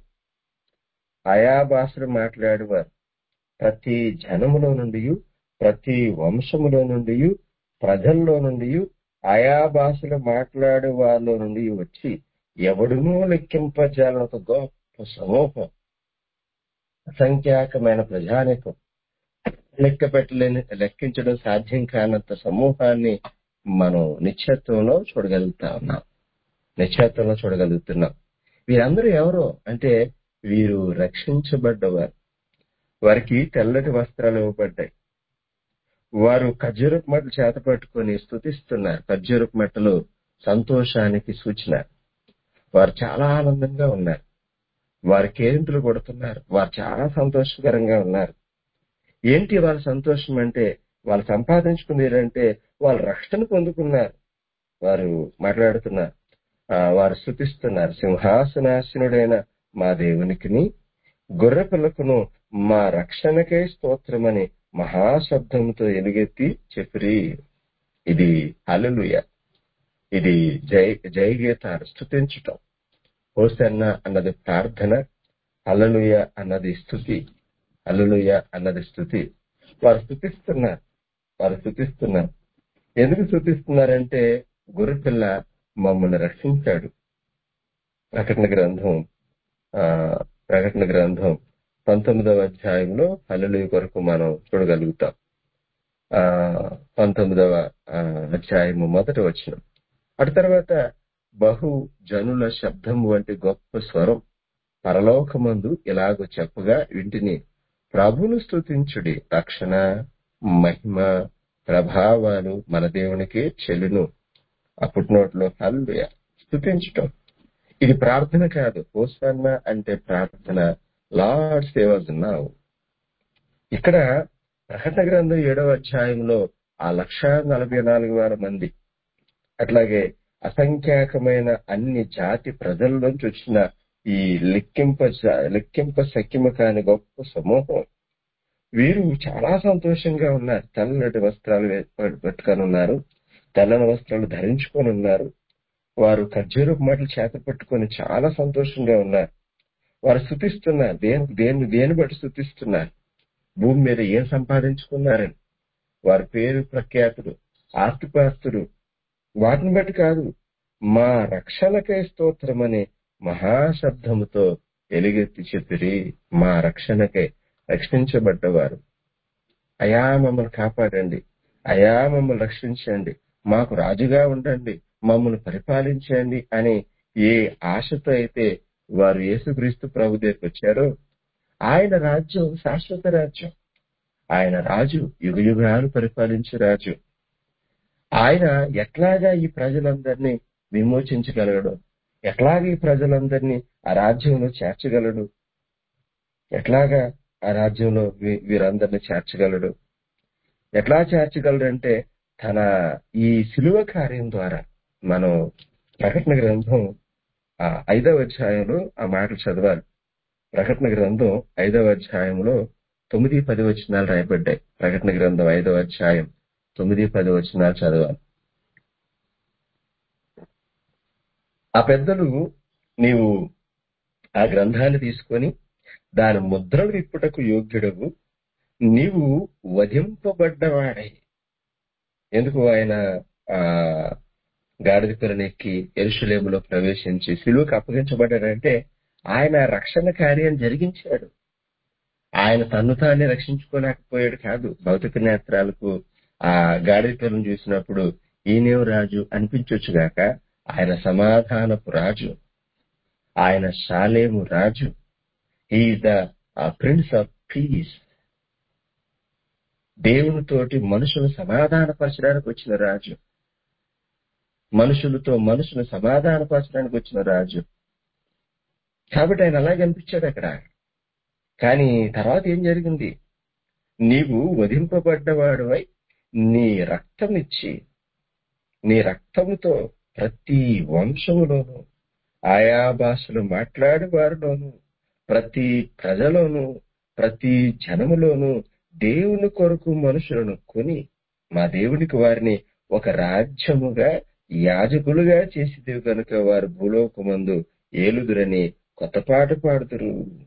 ఆయా భాషలు మాట్లాడేవారు ప్రతి జనములో నుండి ప్రతి వంశములో నుండి ప్రజల్లో నుండి ఆయా భాషలు మాట్లాడే వారిలో నుండి వచ్చి ఎవడునూ లెక్కింపజాలని ఒక గొప్ప సమూహం అసంఖ్యాకమైన ప్రజానికం లెక్క పెట్టలేని లెక్కించడం సాధ్యం కానంత సమూహాన్ని మనం నిశ్చత్వంలో చూడగలుగుతా ఉన్నాం నిశ్చత్వంలో చూడగలుగుతున్నాం వీరందరూ ఎవరో అంటే వీరు రక్షించబడ్డవారు వారికి తెల్లటి వస్త్రాలు ఇవ్వబడ్డాయి వారు ఖర్జూరపు మట్టలు చేత పట్టుకొని స్థుతిస్తున్నారు ఖర్జూరపు మట్టలు సంతోషానికి సూచన వారు చాలా ఆనందంగా ఉన్నారు వారు కేరింతలు కొడుతున్నారు వారు చాలా సంతోషకరంగా ఉన్నారు ఏంటి వాళ్ళ సంతోషం అంటే వాళ్ళు సంపాదించుకుంది ఏంటంటే వాళ్ళు రక్షణ పొందుకున్నారు వారు మాట్లాడుతున్నారు ఆ, వారు స్థుతిస్తున్నారు సింహాసనాసనుడైన మా దేవునికిని గొర్రె పిల్లకును మా రక్షణకై స్తోత్రమని మహాశబ్దంతో ఎలుగెత్తి చెప్పిరి ఇది హల్లెలూయా ఇది జై జయగీతాలు స్థుతించటం హోసన్న అన్నది ప్రార్థన హల్లెలూయా అన్నది స్థుతి హల్లెలూయా అన్నది స్థుతి వారు స్థుతిస్తున్నారు వారు స్థుతిస్తున్నారు ఎందుకు స్థుతిస్తున్నారంటే గొర్రెపిల్ల మమ్మల్ని రక్షించాడు ప్రకటన గ్రంథం ఆ ప్రకటన గ్రంథం పంతొమ్మిదవ అధ్యాయంలో హల్లెలూ కొరకు మనం చూడగలుగుతాం ఆ పంతొమ్మిదవ ఆ, అధ్యాయము మొదటి వచనం అటు తర్వాత బహు జనుల శబ్దం వంటి గొప్ప స్వరం పరలోకమందు ఇలాగ చెప్పగా వింటిని ప్రభును స్తుతించుడి రక్షణ మహిమ ప్రభావాలు మన దేవునికే చెల్లును అప్పటినోట్లో హల్లుయ స్తుతించటం ఇది ప్రార్థన కాదు హోసన్న అంటే ప్రార్థన లార్డ్ సేవస్ నావు ఇక్కడ ప్రకటన గ్రంథం ఏడవ అధ్యాయంలో ఆ లక్ష నలభై నాలుగు వేల మంది అట్లాగే అసంఖ్యాకమైన అన్ని జాతి ప్రజల్లోంచి వచ్చిన ఈ లెక్కింప లెక్కింప సఖ్యమ కాని గొప్ప సమూహం వీరు చాలా సంతోషంగా ఉన్నారు తెల్లటి వస్త్రాలు వే- పెట్టుకొని ఉన్నారు తెల్లని వస్త్రాలు ధరించుకొని ఉన్నారు వారు ఖర్జూరపు మాటలు చేత పట్టుకొని చాలా సంతోషంగా ఉన్నారు వారు స్థుతిస్తున్నారు దేని దేని దేని బట్టి స్థుతిస్తున్నారు భూమి మీద ఏం సంపాదించుకున్నారని వారి పేరు ప్రఖ్యాతులు ఆస్తిపాస్తులు వాటిని బట్టి కాదు మా రక్షణకై స్తోత్రమని మహాశబ్దముతో ఎలుగెత్తి చెప్పిరి మా రక్షణకై రక్షించబడ్డవారు అయా మమ్మల్ని కాపాడండి అయా మమ్మల్ని రక్షించండి మాకు రాజుగా ఉండండి మమ్మల్ని పరిపాలించండి అని ఏ ఆశతో అయితే వారు యేసుక్రీస్తు ప్రభు దగ్గరికి వచ్చారో ఆయన రాజ్యం శాశ్వత రాజ్యం ఆయన రాజు యుగ యుగాలు పరిపాలించే రాజు ఆయన ఎట్లాగా ఈ ప్రజలందరినీ విమోచించగలడు ఎట్లాగా ఈ ప్రజలందరినీ ఆ రాజ్యంలో చేర్చగలడు ఎట్లాగా ఆ రాజ్యంలో వీ- వీరందరినీ చేర్చగలడు ఎట్లా చేర్చగలడంటే తన ఈ సిలువ కార్యం ద్వారా మనం ప్రకటన గ్రంథం ఆ ఐదవ అధ్యాయంలో ఆ మాటలు చదవాలి ప్రకటన గ్రంథం ఐదవ అధ్యాయంలో తొమ్మిది పది వచనాలు రాయబడ్డాయి ప్రకటన గ్రంథం ఐదవ అధ్యాయం తొమ్మిది పది వచనాలు చదవాలి ఆ పెద్దలు నీవు ఆ గ్రంథాన్ని తీసుకొని దాని ముద్రలు విప్పుటకు యోగ్యుడవు నీవు వధింపబడ్డవాడై ఎందుకు ఆయన ఆ గాడిద పిల్లనెక్కి ఎరుషులేములో ప్రవేశించి సిలువకు అప్పగించబడ్డాడంటే ఆయన రక్షణ కార్యం జరిగించాడు ఆయన తన్ను తానే రక్షించుకోలేకపోయాడు కాదు భౌతిక నేత్రాలకు ఆ గాడిద పిల్లను చూసినప్పుడు ఈనేం రాజు అనిపించొచ్చు గాక ఆయన సమాధానపు రాజు ఆయన శాలేము రాజు ఈ ద ప్రిన్స్ ఆఫ్ పీస్ దేవునితోటి మనుషులు సమాధానపరచడానికి వచ్చిన రాజు మనుషులతో మనుషులు సమాధానపరచడానికి వచ్చిన రాజు కాబట్టి ఆయన అలాగే అనిపించాడు అక్కడ కానీ తర్వాత ఏం జరిగింది నీవు వధింపబడ్డవాడువై నీ రక్తం ఇచ్చి నీ రక్తముతో ప్రతి వంశములోను ఆయా భాషలు మాట్లాడే వారిలోను ప్రతి ప్రజలోను ప్రతి జనములోను దేవుని కొరకు మనుషులను కొని మా దేవునికి వారిని ఒక రాజ్యముగా యాజకులుగా చేసిదివి కనుక వారు భూలోకమందు ఏలుదురని కొత్త పాట పాడుతురు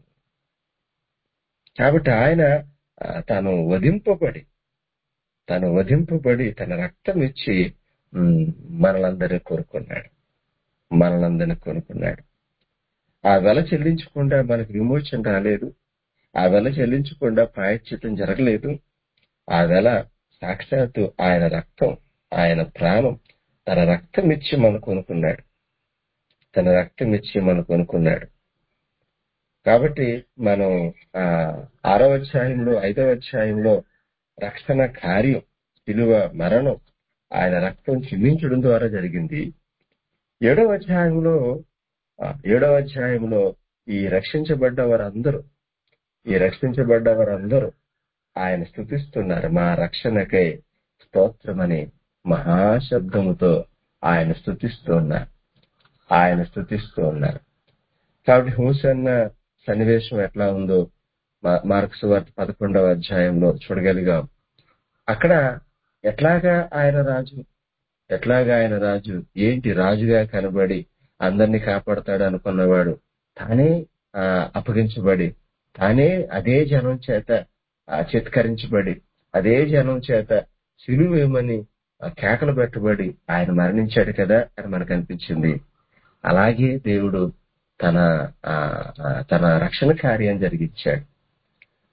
కాబట్టి ఆయన ఆ, తాను వధింపబడి తను వధింపబడి తన రక్తం ఇచ్చి ఉమ్, మనలందరినీ కోరుకున్నాడు మనలందరినీ కోరుకున్నాడు ఆ వెల చెల్లించకుండా మనకు విమోచన రాలేదు ఆ వెల చెల్లించకుండా ప్రాయశ్చితం జరగలేదు ఆ వెల సాక్షాత్తు ఆయన రక్తం ఆయన ప్రాణం తన రక్తం ఇచ్చి మనం కొనుక్కున్నాడు తన రక్తం ఇచ్చి మనం కొనుక్కున్నాడు కాబట్టి మనం ఆ ఆరవ అధ్యాయంలో ఐదవ అధ్యాయంలో రక్షణ కార్యం విలువ మరణం ఆయన రక్తం చిందించడం ద్వారా జరిగింది ఏడవ అధ్యాయంలో ఆ, ఏడవ అధ్యాయంలో ఈ రక్షించబడ్డ వారందరూ ఈ రక్షించబడ్డ వారందరూ ఆయన స్థుతిస్తున్నారు మా రక్షణకై స్తోత్రమని మహాశబ్దముతో ఆయన స్థుతిస్తూ ఉన్నారు ఆయన స్థుతిస్తూ ఉన్నారు కాబట్టి హూసన్న సన్నివేశం ఎట్లా ఉందో మా- మార్క్స్ వార్త పదకొండవ అధ్యాయంలో చూడగలిగాం అక్కడ ఎట్లాగా ఆయన రాజు ఎట్లాగా ఆయన రాజు ఏంటి రాజుగా కనబడి అందరినీ కాపాడతాడు అనుకున్నవాడు తానే ఆ, అప్పగించబడి తానే అదే జనం చేత ఆ, చిత్కరించబడి అదే జనం చేత సిలువేమని ఆ, కేకలు పెట్టబడి ఆయన మరణించాడు కదా అని మనకు అనిపించింది అలాగే దేవుడు తన ఆ, ఆ, తన రక్షణ కార్యం జరిగించాడు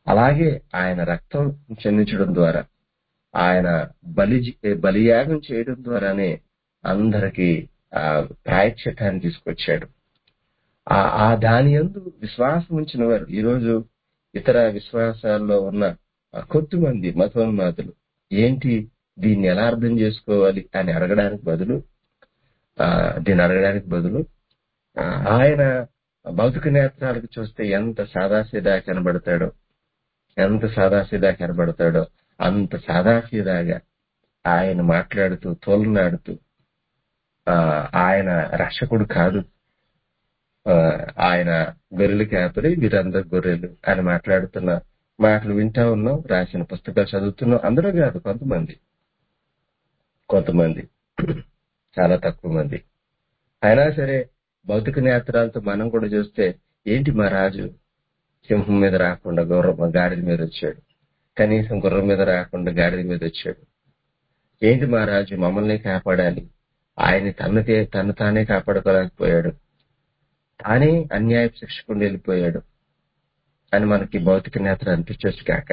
అలాగే ఆయన రక్తం చెందించడం ద్వారా ఆయన బలి బలియాగం చేయడం ద్వారానే అందరికి ఆ ప్రాయశ్చిత్తాన్ని తీసుకొచ్చాడు ఆ ఆ దాని యందు విశ్వాసం ఉంచిన వారు ఈరోజు ఇతర విశ్వాసాల్లో ఉన్న ఆ కొద్ది మంది మతోన్మాదులు ఏంటి దీన్ని ఎలా అర్థం చేసుకోవాలి అని అడగడానికి బదులు ఆ దీన్ని అడగడానికి బదులు ఆ, ఆయన భౌతిక నేత్రాలకు చూస్తే ఎంత సాదాసీదా కనబడతాడో ఎంత సాదాసీదా కనబడతాడో అంత సాదాసీదాగా ఆయన మాట్లాడుతూ తోలనాడుతూ ఆ, ఆయన రక్షకుడు కాదు ఆ, ఆయన గొర్రెలు కాపరి వీరందరు గొర్రెలు అని మాట్లాడుతున్న మాటలు వింటా ఉన్నాం రాసిన పుస్తకాలు చదువుతున్నాం అందరూ కాదు కొంతమంది కొంతమంది చాలా తక్కువ మంది అయినా సరే భౌతిక నేత్రాలతో మనం కూడా చూస్తే ఏంటి మా రాజు సింహం మీద రాకుండా గుర్రం గాడిద మీద వచ్చాడు కనీసం గుర్రం మీద రాకుండా గాడిద మీద వచ్చాడు ఏంటి మా రాజు మమ్మల్ని కాపాడాలి ఆయన తనకే తను తానే కాపాడుకోలేకపోయాడు తానే అన్యాయ శిక్షకుండా వెళ్ళిపోయాడు అని మనకి భౌతిక నేత్ర అనిపించవచ్చు కాక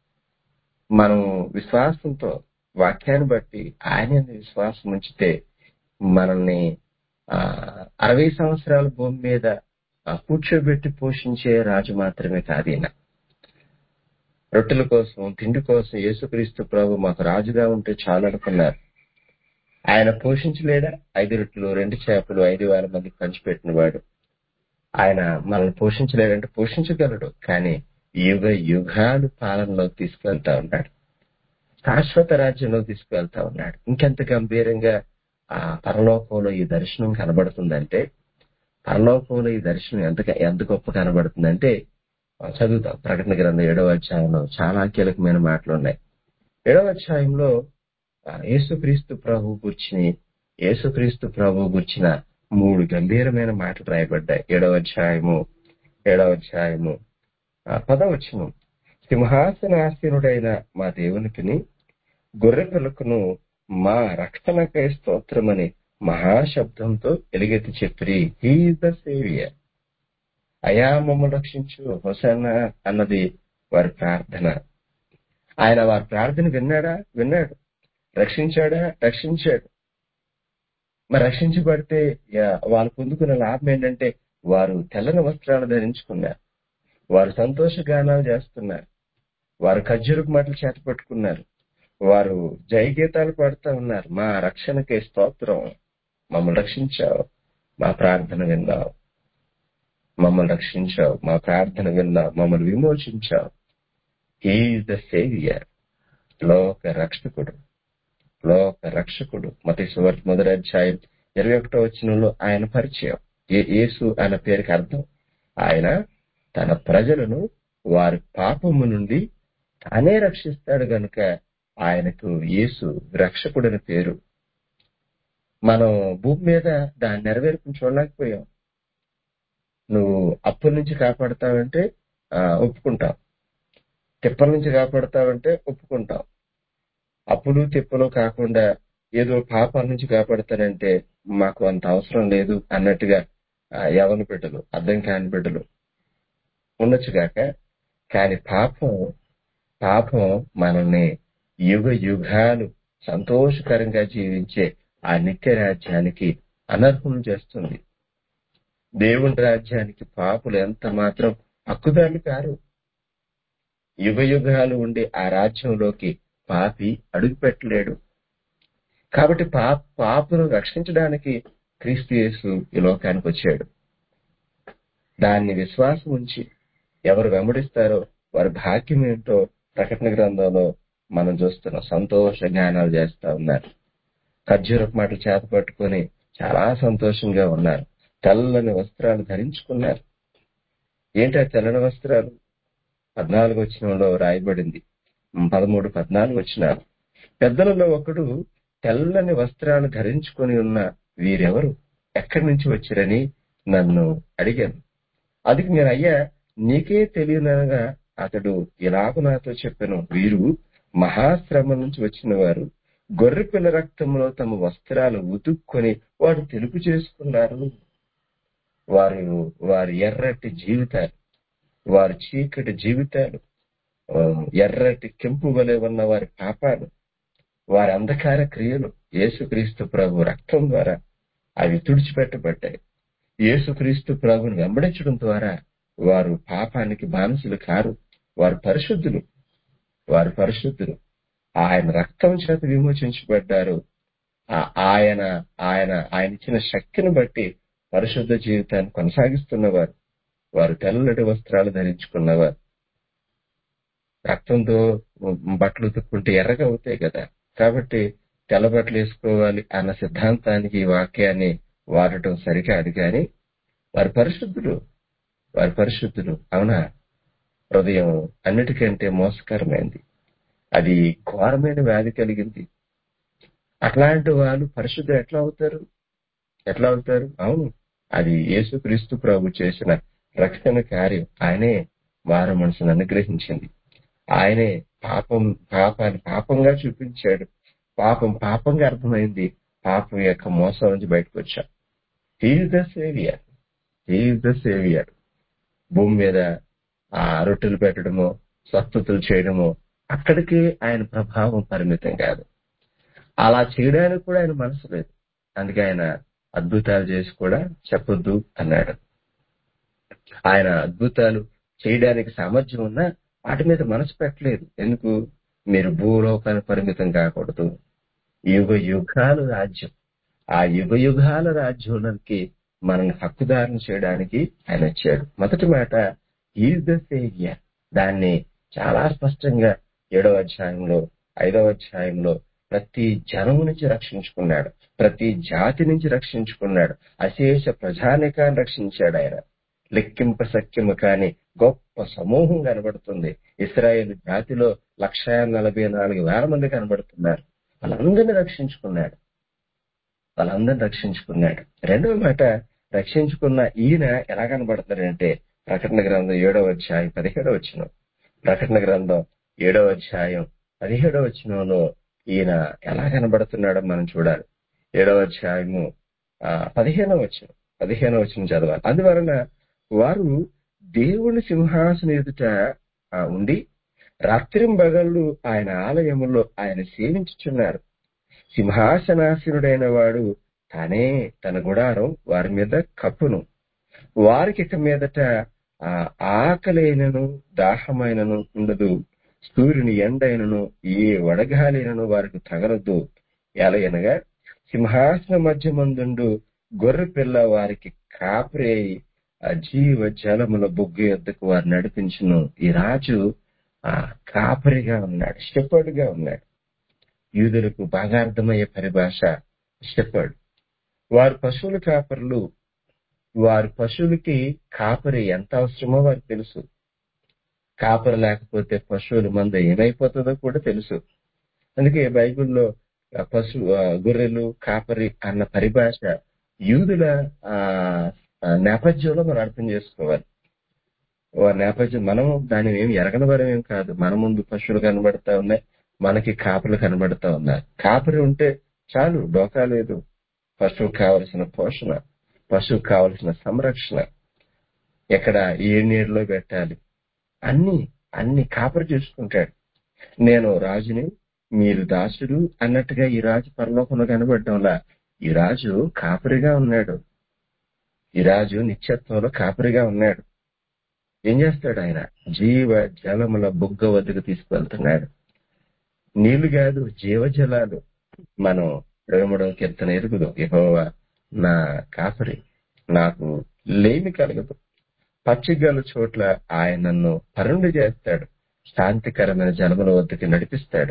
మనం విశ్వాసంతో వాక్యాన్ని బట్టి ఆయన యందు విశ్వాసం ఉంచితే మనల్ని ఆ అరవై సంవత్సరాల భూమి మీద ఆ, కూర్చోబెట్టి పోషించే రాజు మాత్రమే కాదు ఈయన రొట్టెల కోసం తిండి కోసం యేసుక్రీస్తు ప్రభు మాకు రాజుగా ఉంటే చాలు అనుకున్నారు ఆయన పోషించలేడా ఐదు రొట్టెలు రెండు చేపలు ఐదు వేల మందికి పంచిపెట్టిన వాడు ఆయన మనల్ని పోషించలేడంటే పోషించగలడు కానీ యుగ యుగాలు పాలనలో తీసుకెళ్తా ఉన్నాడు శాశ్వత రాజ్యంలో తీసుకువెళ్తా ఉన్నాడు ఇంకెంత గంభీరంగా ఆ పరలోకంలో ఈ దర్శనం కనబడుతుందంటే పరలోకంలో ఈ దర్శనం ఎంత ఎంత గొప్ప కనబడుతుందంటే ఆ, చదువుతాం ప్రకటన గ్రంథం ఏడవ అధ్యాయంలో చాలా కీలకమైన మాటలు ఉన్నాయి ఏడవ అధ్యాయంలో ఆ, యేసుక్రీస్తు ప్రభు గుర్చిన యేసుక్రీస్తు ప్రభు గుర్చిన మూడు గంభీరమైన మాటలు రాయబడ్డాయి ఏడవ అధ్యాయము ఏడవ అధ్యాయము ఆ, పదవచనం సింహాసనాసీనుడైన మా దేవునికిని గొర్రె పిల్లకును మా రక్షణకై స్తోత్రమని మహాశబ్దంతో ఎలుగెత్తి చెప్పిరి హీ ద సేవియర్ అయా మమ్మల్ని రక్షించు హొసన్న అన్నది వారి ప్రార్థన ఆయన వారి ప్రార్థన విన్నాడా విన్నాడు రక్షించాడా రక్షించాడు మరి రక్షించబడితే యా- వాళ్ళు పొందుకున్న లాభం ఏంటంటే వారు తెల్లని వస్త్రాలు ధరించుకున్నారు వారు సంతోష గానాలు చేస్తున్నారు వారు ఖర్జూరపు మాటలు చేత పట్టుకున్నారు వారు జయ గీతాలు పాడుతూ ఉన్నారు మా రక్షణకే స్తోత్రం మమ్మల్ని రక్షించావు మా ప్రార్థన విన్నావు మమ్మల్ని రక్షించావు మా ప్రార్థన విన్నావు మమ్మల్ని విమోచించావు ఈజ్ ద సేవియర్ లోక రక్షకుడు లోక రక్షకుడు మత సువార్త మొదటి అధ్యాయం ఇరవై ఒకటో వచనంలో ఆయన పరిచయం ఏ- యేసు అన్న పేరుకి అర్థం ఆయన తన ప్రజలను వారి పాపము నుండి తానే రక్షిస్తాడు గనుక ఆయనకు యేసు రక్షకుడని పేరు మనం భూమి మీద దాన్ని నెరవేర్పుని చూడలేకపోయాం నువ్వు అప్పుల నుంచి కాపాడుతావంటే ఆ, ఒప్పుకుంటాం తిప్పల నుంచి కాపాడుతావంటే ఒప్పుకుంటాం అప్పులు తిప్పలు కాకుండా ఏదో పాపాల నుంచి కాపాడతానంటే మాకు అంత అవసరం లేదు అన్నట్టుగా ఆ, యవన బిడ్డలు అర్థం కాని బిడ్డలు ఉండొచ్చు కాక కానీ పాపం పాపం మనల్ని యుగ యుగాలు సంతోషకరంగా జీవించే ఆ నిత్య రాజ్యానికి అనర్హం చేస్తుంది దేవుని రాజ్యానికి పాపులు ఎంత మాత్రం హక్కుదారులు కారు యుగ యుగాలు ఉండే ఆ రాజ్యంలోకి పాపి అడుగు పెట్టలేడు కాబట్టి పాప పాపను రక్షించడానికి క్రీస్తు యేసు ఈ లోకానికి వచ్చాడు దాన్ని విశ్వాసం ఉంచి ఎవరు వెంబడిస్తారో వారి భాగ్యం ఏంటో ప్రకటన గ్రంథంలో మనం చూస్తున్నాం సంతోష గానాలు చేస్తా ఉన్నారు ఖర్జూరపు మాటలు చేత పట్టుకొని చాలా సంతోషంగా ఉన్నారు తెల్లని వస్త్రాలు ధరించుకున్నారు ఏంటి ఆ తెల్లని వస్త్రాలు పద్నాలుగు వచ్చినంలో రాయబడింది ఉమ్, పదమూడు పద్నాలుగు వచ్చినారు పెద్దలలో ఒకడు తెల్లని వస్త్రాలు ధరించుకొని ఉన్న వీరెవరు ఎక్కడి నుంచి వచ్చారని నన్ను అడిగాను అది నేను అయ్యా నీకే తెలియనగా అతడు ఇలాగ నాతో చెప్పాను వీరు మహాశ్రమ నుంచి వచ్చిన వారు గొర్రె పిల్ల రక్తంలో తమ వస్త్రాలు ఉతుక్కొని వారు తెలుపు చేసుకున్నారు వారు వారి ఎర్రటి జీవితాలు వారి చీకటి జీవితాలు ఆ, ఎర్రటి కెంపు వలె ఉన్న వారి పాపాలు వారి అంధకార క్రియలు యేసుక్రీస్తు ప్రభు రక్తం ద్వారా అవి తుడిచిపెట్టబడ్డాయి యేసుక్రీస్తు ప్రభుని వెంబడించడం ద్వారా వారు పాపానికి బానిసలు కారు వారు పరిశుద్ధులు వారు పరిశుద్ధులు ఆయన రక్తం చేత విమోచించబడ్డారు ఆ- ఆయన ఆయన ఆయన ఇచ్చిన శక్తిని బట్టి పరిశుద్ధ జీవితాన్ని కొనసాగిస్తున్నవారు వారు తెల్లటి వస్త్రాలు ధరించుకున్నవారు రక్తంతో బట్టలు ఉతుక్కుంటే ఎర్రగా అవుతాయి కదా కాబట్టి తెల్ల బట్టలు వేసుకోవాలి అన్న సిద్ధాంతానికి ఈ వాక్యాన్ని వాడటం సరికాదు కానీ వారి పరిశుద్ధులు వారి పరిశుద్ధులు అవునా హృదయం అన్నిటికంటే మోసకరమైంది అది ఘోరమైన వ్యాధి కలిగింది అట్లాంటి వాళ్ళు పరిశుద్ధులు ఎట్లా అవుతారు ఎట్లా అవుతారు అవును అది యేసుక్రీస్తు ప్రభు చేసిన రక్షణ కార్యం ఆయనే వారు మనసును అనుగ్రహించింది ఆయనే పాపం పాపాన్ని పాపంగా చూపించాడు పాపం పాపంగా అర్థమైంది పాపం యొక్క మోసం నుంచి బయటకు వచ్చాం he's the saviour he's the saviour భూమి మీద ఆ రొట్టెలు పెట్టడము స్వస్థతలు చేయడము అక్కడికి ఆయన ప్రభావం పరిమితం కాదు అలా చేయడానికి కూడా ఆయన మనసు లేదు అందుకే ఆయన అద్భుతాలు చేసి కూడా చెప్పొద్దు అన్నాడు ఆయన అద్భుతాలు చేయడానికి సామర్థ్యం ఉన్నా వాటి మీద మనసు పెట్టలేదు ఎందుకు మీరు భూలోకానికి పరిమితం కాకూడదు యుగ యుగాల రాజ్యం ఆ యుగ యుగాల రాజ్యంలోకి మనల్ని హక్కుదారులు చేయడానికి ఆయన వచ్చాడు మొదటి మాట ఈజ్ ద సేవియర్ దాన్ని చాలా స్పష్టంగా ఏడవ అధ్యాయంలో ఐదవ అధ్యాయంలో ప్రతి జనము నుంచి రక్షించుకున్నాడు ప్రతి జాతి నుంచి రక్షించుకున్నాడు అశేష ప్రజానికాన్ని రక్షించాడు ఆయన లెక్కింప సఖ్యము కాని గొప్ప సమూహం కనబడుతుంది ఇస్రాయేల్ జాతిలో లక్ష నలభై నాలుగు వేల మంది కనబడుతున్నారు వాళ్ళందరినీ రక్షించుకున్నాడు వాళ్ళందరినీ రక్షించుకున్నాడు రెండవ మాట రక్షించుకున్న ఈయన ఎలా కనబడతాడంటే ప్రకటన గ్రంథం ఏడవ అధ్యాయం పదిహేడవ వచ్చిన ప్రకటన గ్రంథం ఏడవ అధ్యాయం పదిహేడవ వచనంలో ఈయన ఎలా కనబడుతున్నాడో మనం చూడాలి ఏడవ అధ్యాయము ఆ, పదిహేనవ వచనం పదిహేనవ వచనం చదవాలి అందువలన వారు దేవుని సింహాసన ఎదుట ఆ, ఉండి రాత్రింబగళ్ళు ఆయన ఆలయములో ఆయన సేవించుచున్నారు సింహాసనాసీనుడైన వాడు తానే తన గుడారం వారి మీద కప్పును వారికి ఇక మీదట ఆ ఆకలైనను దాహమైనను ఉండదు సూర్యుని ఎండైనను ఏ వడగాలినను వారికి తగలదు ఎలయనగా సింహాసన మధ్య మందుండు గొర్రె పిల్ల వారికి కాపరి అయి ఆ జీవ జలముల బొగ్గు యొద్దకు వారు నడిపించును ఈ రాజు ఆ కాపరిగా ఉన్నాడు షెపర్డ్ గా ఉన్నాడు యూదులకు బాగా అర్థమయ్యే పరిభాష షెపర్డ్ వారు పశువుల కాపరులు వారి పశువులకి కాపరి ఎంత అవసరమో వారికి తెలుసు కాపరి లేకపోతే పశువుల మంద ఏమైపోతుందో కూడా తెలుసు అందుకే బైబిల్లో ఆ పశు ఆ గొర్రెలు కాపరి అన్న పరిభాష యూదుల ఆ ఆ నేపథ్యంలో మనం అర్థం చేసుకోవాలి వారి నేపథ్యం మనము దాన్ని ఏమి ఎరగని వారం ఏం కాదు మన ముందు పశువులు కనబడతా ఉన్నాయి మనకి కాపర్లు కనబడతా ఉన్నాయి కాపరి ఉంటే చాలు డోకా లేదు పశువుకు కావలసిన పోషణ పశువుకు కావలసిన సంరక్షణ ఎక్కడ ఏ నీరులో పెట్టాలి అన్ని అన్ని కాపరి చూసుకుంటాడు నేను రాజుని మీరు దాసుడు అన్నట్టుగా ఈ రాజు పరలోకంలో కనబడడంలా ఈ రాజు కాపరిగా ఉన్నాడు ఈ రాజు నిత్యత్వంలో కాపరిగా ఉన్నాడు ఏం చేస్తాడు ఆయన జీవ జలముల బుగ్గ వద్దకు తీసుకువెళ్తున్నాడు నీళ్లు కాదు జీవజలాలు మనం ఇరవై మూడవ కీర్తన ఎరుగుదు యెహోవా నా కాపరి నాకు లేమి కలగదు పచ్చిగల చోట్ల ఆయన నన్ను పరుండి చేస్తాడు శాంతికరమైన జలముల వద్దకు నడిపిస్తాడు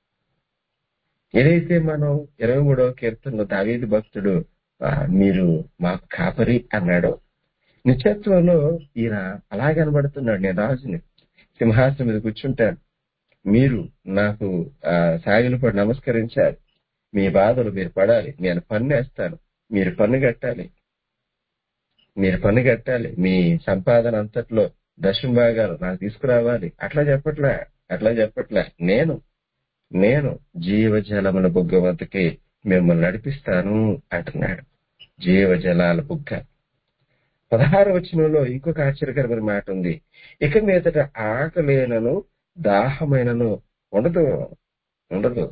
ఏదైతే మనం ఇరవై మూడవ కీర్తనలో దావీదు భక్తుడు ఆ, మీరు మాకు కాపరి అన్నాడో నిత్యత్వంలో ఈయన అలా కనబడుతున్నాడు నేను రాజుని సింహాసనం మీద కూర్చుంటాను మీరు నాకు ఆ సాగిలు పడి నమస్కరించాలి మీ బాధలు మీరు పడాలి నేను పన్ను వేస్తాను మీరు పన్ను కట్టాలి మీరు పన్ను కట్టాలి మీ సంపాదన అంతట్లో దశమ భాగాలు నాకు తీసుకురావాలి అట్లా చెప్పట్లే అట్లా చెప్పట్లే నేను నేను జీవజలముల బుగ్గ వద్దకి మిమ్మల్ని నడిపిస్తాను అంటున్నాడు జీవజలాల బుగ్గ పదహారు వచనంలో ఇంకొక ఆశ్చర్యకరమైన మాట ఉంది ఇక మీదట ఆకలేనను దాహమైనను ఉండదు ఉండదు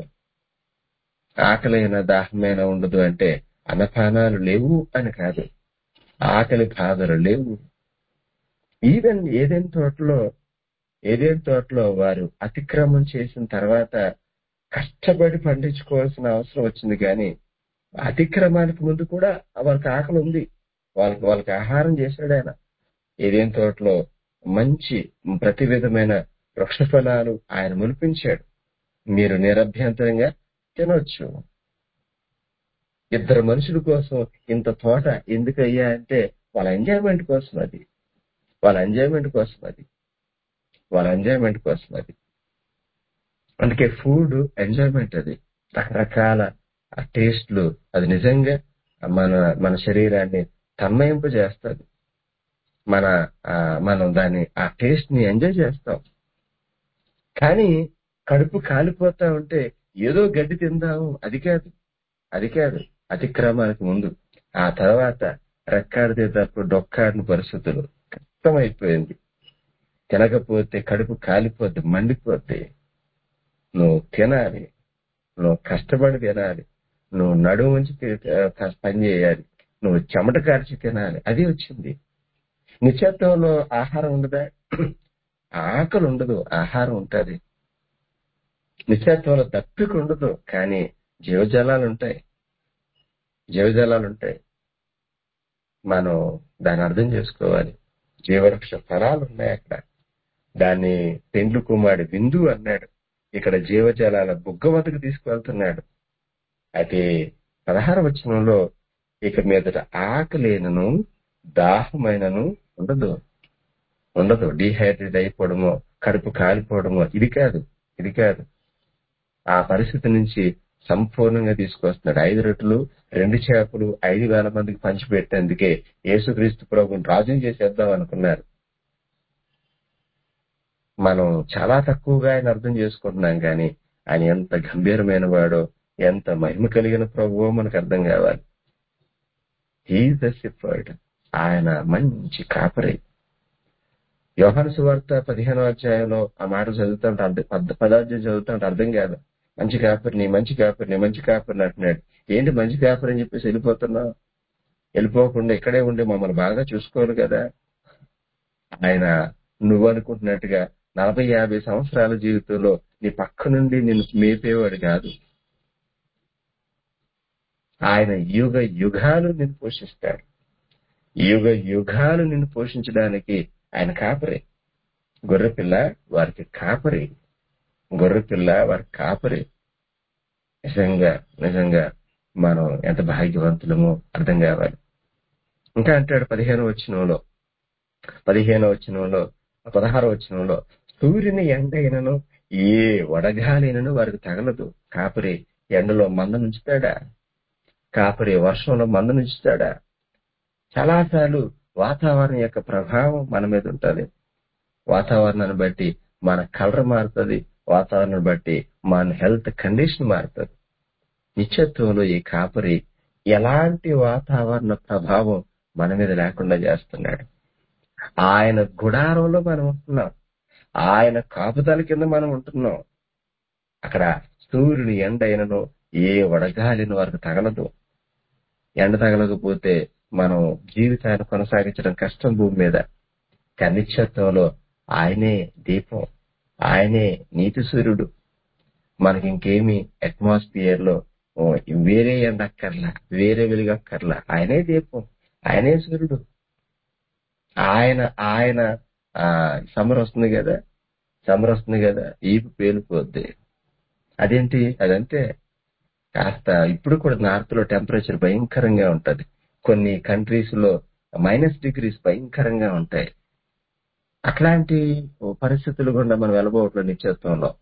ఆకలైన దాహమైన ఉండదు అంటే అన్నపానాలు లేవు అని కాదు ఆకలి బాధలు లేవు ఈవెన్ ఏదైనా తోటలో ఏదైనా తోటలో వారు అతిక్రమం చేసిన తర్వాత కష్టపడి పండించుకోవాల్సిన అవసరం వచ్చింది కానీ అతిక్రమానికి ముందు కూడా వాళ్ళకి ఆకలి ఉంది వాళ్ళకి వాళ్ళకి ఆహారం చేశాడు ఆయన ఏదైనా తోటలో మంచి ప్రతి విధమైన వృక్ష ఫలాలు ఆయన మునిపించాడు మీరు నిరభ్యంతరంగా తినొచ్చు ఇద్దరు మనుషుల కోసం ఇంత తోట ఎందుకయ్యా అంటే వాళ్ళ ఎంజాయ్మెంట్ కోసం అది వాళ్ళ ఎంజాయ్మెంట్ కోసం అది వాళ్ళ ఎంజాయ్మెంట్ కోసం అది అందుకే ఫుడ్ ఎంజాయ్మెంట్ అది రకరకాల టేస్ట్లు అది నిజంగా మన మన శరీరాన్ని తన్మయింపు చేస్తుంది మన ఆ, మనం దాన్ని ఆ టేస్ట్ ని ఎంజాయ్ చేస్తాం కానీ కడుపు కాలిపోతా ఉంటే ఏదో గడ్డి తిందాము అది కాదు అది కాదు అతిక్రమానికి ముందు ఆ తర్వాత రెక్కాడితే తప్ప డొక్కాడిన పరిస్థితులు కష్టమైపోయింది తినకపోతే కడుపు కాలిపోద్ది మండిపోద్ది నువ్వు తినాలి నువ్వు కష్టపడి తినాలి నువ్వు నడుము ఉంచి తి- ఆ, పని చేయాలి నువ్వు చెమట కార్చి తినాలి అది వచ్చింది నిశ్చత్వంలో ఆహారం ఉండదా ఆకలి ఉండదు ఆహారం ఉంటది నిశ్చత్వంలో దప్పిక ఉండదు కానీ జీవజలాలు ఉంటాయి జీవజలాలు ఉంటాయి మనం దాన్ని అర్థం చేసుకోవాలి జీవవృక్ష ఫలాలు ఉన్నాయి అక్కడ దాన్ని పెండ్లు కుమారుడు విందు అన్నాడు ఇక్కడ జీవజలాల బుగ్గ వద్దకు తీసుకువెళ్తున్నాడు అయితే పదహార వచనంలో ఇక మీదట ఆకలేనను దాహమైనను ఉండదు ఉండదు డీహైడ్రేట్ అయిపోవడమో కడుపు కాలిపోవడమో ఇది కాదు ఇది కాదు ఆ పరిస్థితి నుంచి సంపూర్ణంగా తీసుకొస్తున్నాడు ఐదు రొట్టెలు రెండు చేపలు ఐదు వేల మందికి పంచిపెట్టేందుకే యేసుక్రీస్తు ప్రభుని రాజుని చేసేద్దాం అనుకున్నారు మనం చాలా తక్కువగా ఆయన అర్థం చేసుకుంటున్నాం కానీ ఆయన ఎంత గంభీరమైన వాడో ఎంత మహిమ కలిగిన ప్రభువో మనకు అర్థం కావాలి హీఈ్ ద షిఫర్డ్ ఆయన మంచి కాపరి యోహాను సువార్త పదిహేనో అధ్యాయంలో ఆ మాట చదువుతుంటే అర్థం పద- పదార్థం చదువుతుంటే అర్థం కాదు మంచి కాపరిని మంచి కాపరిని మంచి కాపరిని అంటున్నాడు ఏంటి మంచి కాపరి అని చెప్పేసి వెళ్ళిపోతున్నావు వెళ్ళిపోకుండా ఇక్కడే ఉండి మమ్మల్ని బాగా చూసుకోరు కదా ఆయన నువ్వు అనుకుంటున్నట్టుగా నలభై యాభై సంవత్సరాల జీవితంలో నీ పక్క నుండి నిన్ను మేపేవాడు కాదు ఆయన యుగ యుగాలు నిన్ను పోషిస్తాడు యుగ యుగాలు నిన్ను పోషించడానికి ఆయన కాపరి గొర్రెపిల్ల వారికి కాపరి గొర్రెపిల్ల వారి కాపరి నిజంగా నిజంగా మనం ఎంత భాగ్యవంతులమో అర్థం కావాలి ఇంకా అంటాడు పదిహేను వచనంలో పదిహేను వచనంలో పదహారు వచనంలో సూర్యుని ఎండైనను ఏ వడగాలినను వారికి తగలదు కాపరి ఎండలో మంద నుంచుతాడా కాపరి వర్షంలో మంద నుంచుతాడా చాలాసార్లు వాతావరణం యొక్క ప్రభావం మన మీద ఉంటుంది వాతావరణాన్ని బట్టి మన కలర్ మారుతుంది వాతావరణాన్ని బట్టి మన హెల్త్ కండిషన్ మారుతుంది నిత్యత్వంలో ఈ కాపరి ఎలాంటి వాతావరణ ప్రభావం మన మీద లేకుండా చేస్తున్నాడు ఆయన గుడారంలో మనం ఉంటున్నాం ఆయన కాపుదల కింద మనం ఉంటున్నాం అక్కడ సూర్యుని ఎండ అయినను ఏ వడగాలిని వారికి తగలదు ఎండ తగలకపోతే మనం జీవితాన్ని కొనసాగించడం కష్టం భూమి మీద కనిక్షత్వంలో ఆయనే దీపం ఆయనే నీతి సూర్యుడు మనకి ఇంకేమి అట్మాస్ఫియర్ లో ఓ, వేరే ఎండ అక్కర్లా వేరే వెలుగు అక్కర్లా ఆయనే దీపం ఆయనే సూర్యుడు ఆయన ఆయన ఆ సమ్మర్ వస్తుంది కదా సమ్మర్ వస్తుంది కదా ఈపు పేలిపోద్ది అదేంటి అదంతే కాస్త ఇప్పుడు కూడా నార్త్ లో టెంపరేచర్ భయంకరంగా ఉంటది కొన్ని కంట్రీస్ లో మైనస్ డిగ్రీస్ భయంకరంగా ఉంటాయి అట్లాంటి పరిస్థితులు గుండా మనం వెళ్ళబోవట్లేదు నిత్యత్వంలో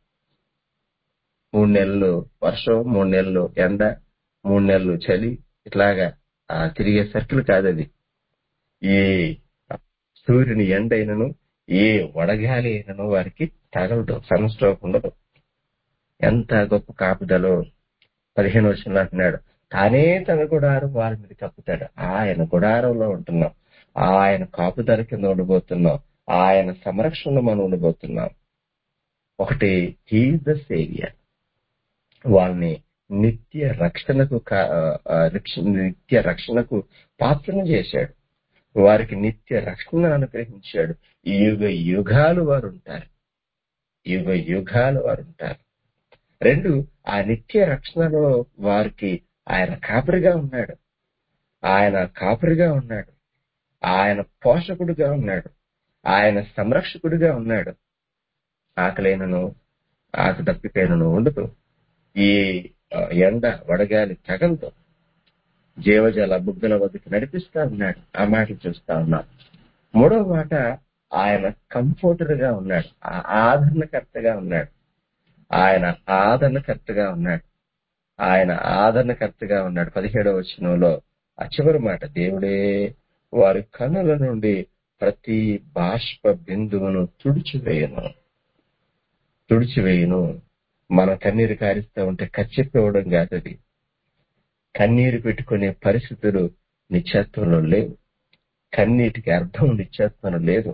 మూడు నెలలు వర్షం మూడు నెలలు ఎండ మూడు నెలలు చలి ఇట్లాగా ఆ, తిరిగే సర్కిల్ కాదది ఏ సూర్యుని ఎండ అయినను ఏ వడగాలి అయినను వారికి తగలదు సన్ స్ట్రోక్ ఉండదు ఎంత గొప్ప కాపుదలో పదిహేను వర్షంలో అంటున్నాడు తానే తన గుడారం వారి మీద కప్పుతాడు ఆయన గుడారంలో ఉంటున్నాం ఆయన కాపుదల కింద ఉండబోతున్నాం ఆయన సంరక్షణలో మనం ఉండబోతున్నాం ఒకటి హీఈస్ ద సేవియర్ వాళ్ళని నిత్య రక్షణకు కా- ఆ, రక్ష- నిత్య రక్షణకు పాత్రను చేశాడు వారికి నిత్య రక్షణ అనుగ్రహించాడు యుగ యుగాలు వారు ఉంటారు యుగ యుగాలు వారు ఉంటారు రెండు ఆ నిత్య రక్షణలో వారికి ఆయన కాపరిగా ఉన్నాడు ఆయన కాపరిగా ఉన్నాడు ఆయన పోషకుడుగా ఉన్నాడు ఆయన సంరక్షకుడిగా ఉన్నాడు ఆకలేనను ఆకు తప్పికైనను ఉండదు ఈ ఆ, ఎండ వడగాలి తగలదు జీవజల బుగ్గల వద్దకు నడిపిస్తా ఉన్నాడు ఆ మాటలు చూస్తా ఉన్నాం మూడవ మాట ఆయన కంఫోర్టర్ గా ఉన్నాడు ఆ ఆదరణకర్తగా ఉన్నాడు ఆయన ఆదరణకర్తగా ఉన్నాడు ఆయన ఆదరణకర్తగా ఉన్నాడు పదిహేడవ వచనంలో ఆ చివరి మాట దేవుడే వారి కన్నుల నుండి ప్రతి బాష్ప బిందువును తుడిచివేయను తుడిచివేయను మన కన్నీరు కారిస్తూ ఉంటే కచ్చిపోవడం కాదు అది కన్నీరు పెట్టుకునే పరిస్థితులు నిత్యత్వంలో లేవు కన్నీటికి అర్థం నిత్యత్వంలో లేదు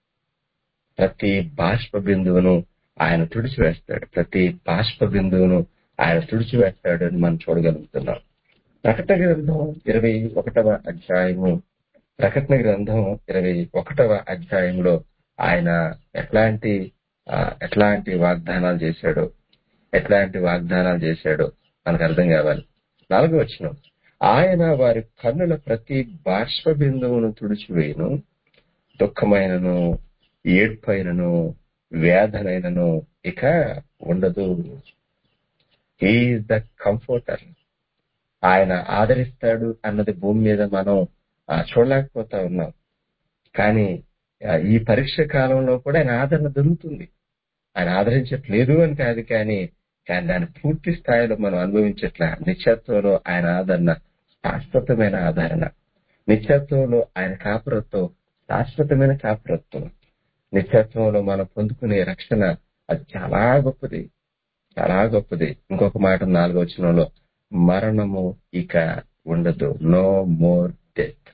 ప్రతి బాష్ప బిందువును ఆయన తుడిచివేస్తాడు ప్రతి బాష్ప బిందువును ఆయన తుడిచివేస్తాడు అని మనం చూడగలుగుతున్నాం ప్రకటన గ్రంథం ఇరవై ఒకటవ అధ్యాయము ప్రకటన గ్రంథం ఇరవై ఒకటవ అధ్యాయంలో ఆయన ఎట్లాంటి ఆ, ఎట్లాంటి వాగ్దానాలు చేశాడో ఎట్లాంటి వాగ్దానాలు చేశాడో మనకు అర్థం కావాలి నాలుగో వచ్చిన ఆయన వారి కన్నుల ప్రతి బాష్ప బిందువును తుడిచివేయును దుఃఖమైనను ఏడ్పైనను వేదనైనను ఇక ఉండదు ఈజ్ ద కంఫర్టర్ ఆయన ఆదరిస్తాడు అన్నది భూమి మీద మనం ఆ, చూడలేకపోతా ఉన్నాం కానీ ఆ, ఈ పరీక్ష కాలంలో కూడా ఆయన ఆదరణ దొరుకుతుంది ఆయన ఆదరించట్లేదు అని కాదు కానీ కానీ దాని పూర్తి స్థాయిలో మనం అనుభవించట్ల నిత్యత్వంలో ఆయన ఆదరణ శాశ్వతమైన ఆదరణ నిత్యత్వంలో ఆయన కాపురత్వం శాశ్వతమైన కాపురత్వం నిత్యత్వంలో మనం పొందుకునే రక్షణ అది చాలా గొప్పది చాలా గొప్పది ఇంకొక మాట నాలుగో వచనంలో మరణము ఇక ఉండదు నో మోర్ డెత్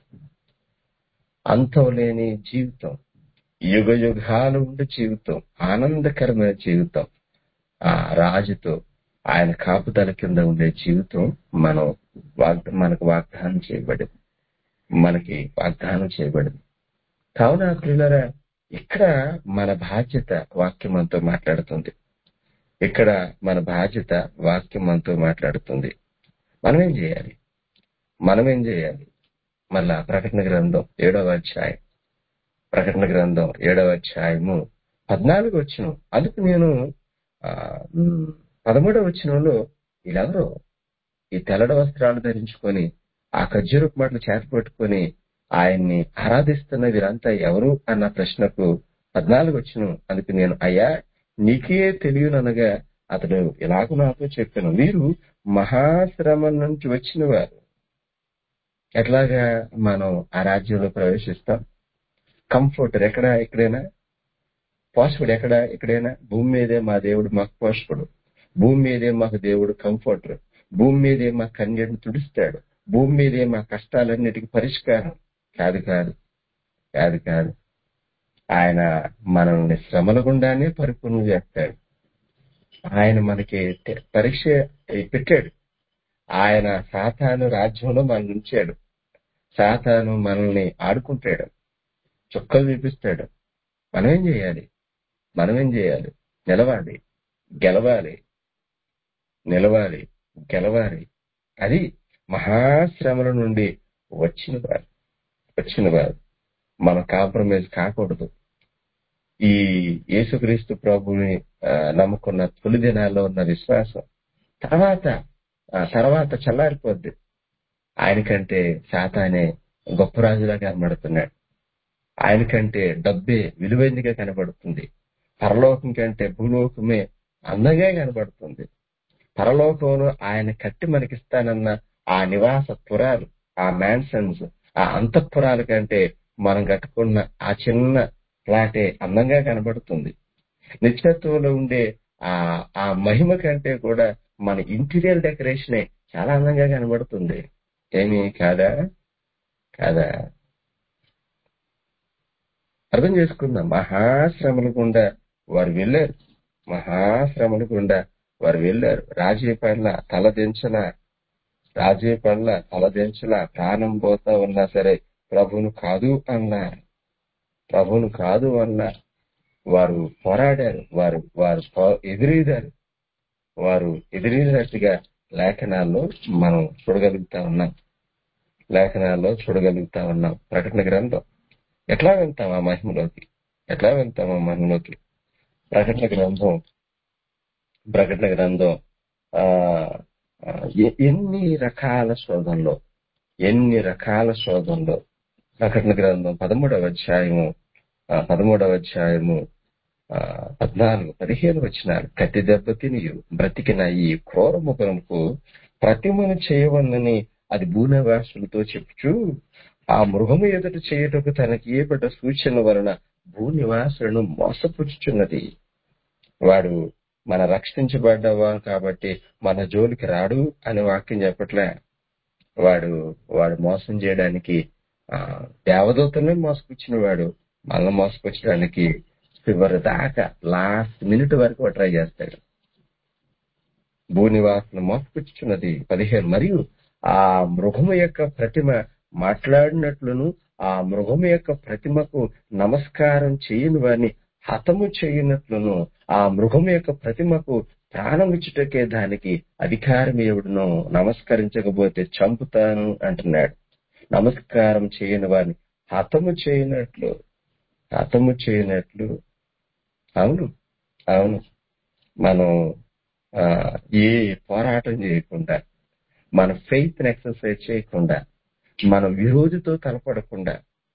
అంతం లేని జీవితం యుగ యుగాలు ఉండే జీవితం ఆనందకరమైన జీవితం ఆ రాజుతో ఆయన కాపుదల కింద ఉండే జీవితం మనం వాగ్ద మనకు వాగ్దానం చేయబడింది మనకి వాగ్దానం చేయబడింది కావున ప్రియులరా ఇక్కడ మన బాధ్యత వాక్యం మనతో మాట్లాడుతుంది ఇక్కడ మన బాధ్యత వాక్యం మనతో మాట్లాడుతుంది మనం ఏం చేయాలి మనం ఏం చేయాలి మళ్ళా ప్రకటన గ్రంథం ఏడవ అధ్యాయం ప్రకటన గ్రంథం ఏడవ అధ్యాయము పద్నాలుగు వచ్చిన అందుకు నేను ఆ, ఉమ్, పదమూడవ వచనంలో వీళ్ళెవరో ఈ తెల్లడ వస్త్రాలు ధరించుకొని ఆ ఖర్జూరపు మాటలు చేతపట్టుకొని ఆయన్ని ఆరాధిస్తున్న వీరంతా ఎవరు అన్న ప్రశ్నకు పద్నాలుగు వచ్చిన అందుకు నేను అయ్యా నీకే తెలియననగా అతడు ఇలాగ నాతో చెప్పాను వీరు మహాశ్రమ నుంచి వచ్చిన వారు ఎట్లాగా మనం ఆ రాజ్యంలో ప్రవేశిస్తాం కంఫర్టర్ ఎక్కడ ఎక్కడైనా పోషకుడు ఎక్కడ ఎక్కడైనా భూమి మీదే మా దేవుడు మాకు పోషకుడు భూమి మీదే మాకు దేవుడు కంఫర్టర్ భూమి మీదే మా కన్యను తుడుస్తాడు భూమి మీదే మా కష్టాలన్నిటికీ పరిష్కారం కాదు కాదు కాదు కాదు ఆయన మనల్ని శ్రమల గుండానే పరిపూర్ణం చేస్తాడు ఆయన మనకి తె- పరీక్ష పెట్టాడు ఆయన సాతాను రాజ్యంలో మనల్ని ఉంచాడు సాతాను మనల్ని ఆడుకుంటాడు చుక్కలు చూపిస్తాడు మనం ఏం చేయాలి మనం ఏం చేయాలి నిలవాలి గెలవాలి నిలవాలి గెలవాలి అది మహాశ్రమల నుండి వచ్చిన వారు వచ్చిన వారు మనం కాంప్రమైజ్ కాకూడదు ఈ యేసుక్రీస్తు ప్రభుని ఆ, నమ్ముకున్న తొలి దినాల్లో ఉన్న విశ్వాసం తర్వాత ఆ తర్వాత చల్లారిపోద్ది ఆయనకంటే శాతానే గొప్ప రాజులా కనబడుతున్నాడు ఆయనకంటే డబ్బే విలువైనదిగా కనబడుతుంది పరలోకం కంటే భూలోకమే అందంగా కనబడుతుంది పరలోకంలో ఆయన కట్టి మనకిస్తానన్న ఆ నివాస పురాలు ఆ మ్యాన్సన్స్ ఆ అంతఃపురాల కంటే మనం కట్టుకున్న ఆ చిన్న ఫ్లాటే అందంగా కనబడుతుంది నిత్యత్వంలో ఉండే ఆ ఆ మహిమ కంటే కూడా మన ఇంటీరియర్ డెకరేషనే చాలా అందంగా కనబడుతుంది ఏమి కాదా కాదా అర్థం చేసుకుందాం మహాశ్రమల గుండా వారు వెళ్ళారు మహాశ్రమల గుండా వారు వెళ్ళారు రాజీ పడల తలదించల రాజీ పడల తలదించల ప్రాణం పోతా ఉన్నా సరే ప్రభువును కాదు అన్నారు ప్రభువును కాదు అన్నారు వారు పోరాడారు వారు వారు పో- ఎదిరీదారు వారు ఎదిరినట్టుగా లేఖనాల్లో మనం చూడగలుగుతా ఉన్నాం లేఖనాల్లో చూడగలుగుతా ఉన్నాం ప్రకటన గ్రంథం ఎట్లా వెళ్తాం ఆ మహిమలోకి ఎట్లా వెళ్తాం ఆ మహిమలోకి ప్రకటన గ్రంథం ప్రకటన గ్రంథం ఆ ఆ, ఎ- ఎన్ని రకాల శోధనలో ఎన్ని రకాల శోధనలో ప్రకటన గ్రంథం పదమూడవ అధ్యాయము ఆ, పదమూడవ అధ్యాయము ఆ, పద్నాలుగు పదిహేను వచ్చినారు కత్తి దెబ్బ తిని బ్రతికిన ఈ క్రూర ముఖంకు ప్రతిమను చేయవలనని అది భూనివాసులతో చెప్పుచు ఆ మృగము ఎదుట చేయుటకు తనకి ఏపట సూచన వలన భూనివాసులను మోసపుచ్చుచున్నది వాడు మన రక్షించబడ్డవా కాబట్టి మన జోలికి రాడు అని వాక్యం చెప్పట్లే వాడు వాడు మోసం చేయడానికి ఆ దేవదూతల్ని మోసపుచ్చిన వాడు మనల్ని మోసపుచ్చడానికి చివరి దాకా లాస్ట్ మినిట్ వరకు వాడు ట్రై చేస్తాడు భూనివాసులు మోసపుచ్చుచున్నది పదిహేను మరియు ఆ మృగము యొక్క ప్రతిమ మాట్లాడినట్లును ఆ మృగము యొక్క ప్రతిమకు నమస్కారం చేయని వారిని హతము చేయనట్లును ఆ మృగము యొక్క ప్రతిమకు ప్రాణం ఇచ్చుటకే దానికి అధికారం ఎవడును నమస్కరించకపోతే చంపుతాను అంటున్నాడు నమస్కారం చేయని వారిని హతము చేయనట్లు హతము చేయనట్లు అవును అవును మనం ఆ, ఏ పోరాటం చేయకుండా మన ఫెయిత్ ఎక్సర్సైజ్ చేయకుండా మన విరోధితో తలపడకుండా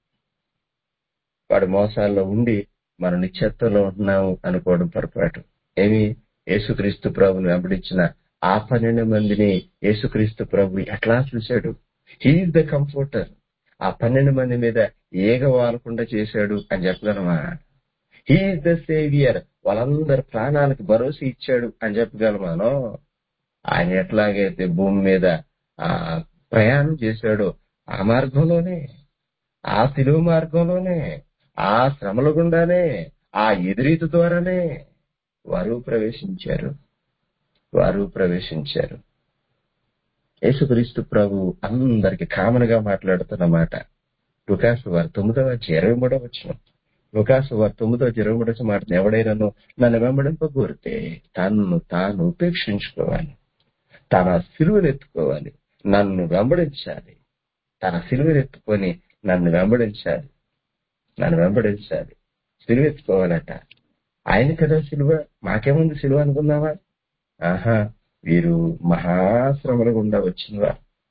వాడి మోసాల్లో ఉండి మనం నిశ్చత్వంలో ఉంటున్నాము అనుకోవడం పొరపాటు ఏమి యేసుక్రీస్తు ప్రభుని వెంబడించిన ఆ పన్నెండు మందిని యేసుక్రీస్తు ప్రభు ఎట్లా చూశాడు హీఈస్ ద కంఫర్టర్ ఆ పన్నెండు మంది మీద ఏగ వాలకుండా చేశాడు అని చెప్పగలమా హీఈస్ ద సేవియర్ వాళ్ళందరి ప్రాణాలకు భరోసా ఇచ్చాడు అని చెప్పగలమాను ఆయన ఎట్లాగైతే భూమి మీద ఆ ప్రయాణం చేశాడో ఆ మార్గంలోనే ఆ సిలువ మార్గంలోనే ఆ శ్రమల గుండానే ఆ ఎదురీత ద్వారానే వారు ప్రవేశించారు వారు ప్రవేశించారు యేసుక్రీస్తు ప్రభు అందరికి కామన్ గా మాట్లాడుతున్న మాట లుకాసు వారు తొమ్మిదవ అధ్యాయం ఇరవై మూడవ వచ్చిన లుకాసు వారు తొమ్మిదవ అధ్యాయం ఇరవై మూడవ మాట ఎవడైనాను నన్ను వెంబడింపగోరితే తన్ను తాను ఉపేక్షించుకోవాలి తన సిలువను ఎత్తుకోవాలి నన్ను వెంబడించాలి తన సిలువను ఎత్తుకొని నన్ను వెంబడించాలి నన్ను వెంబడించాలి సిలువ ఎత్తుకోవాలట ఆయన కదా సిలువ మాకేముంది సిలువ అనుకుందామా ఆహా వీరు మహాశ్రమల గుండా వచ్చినవా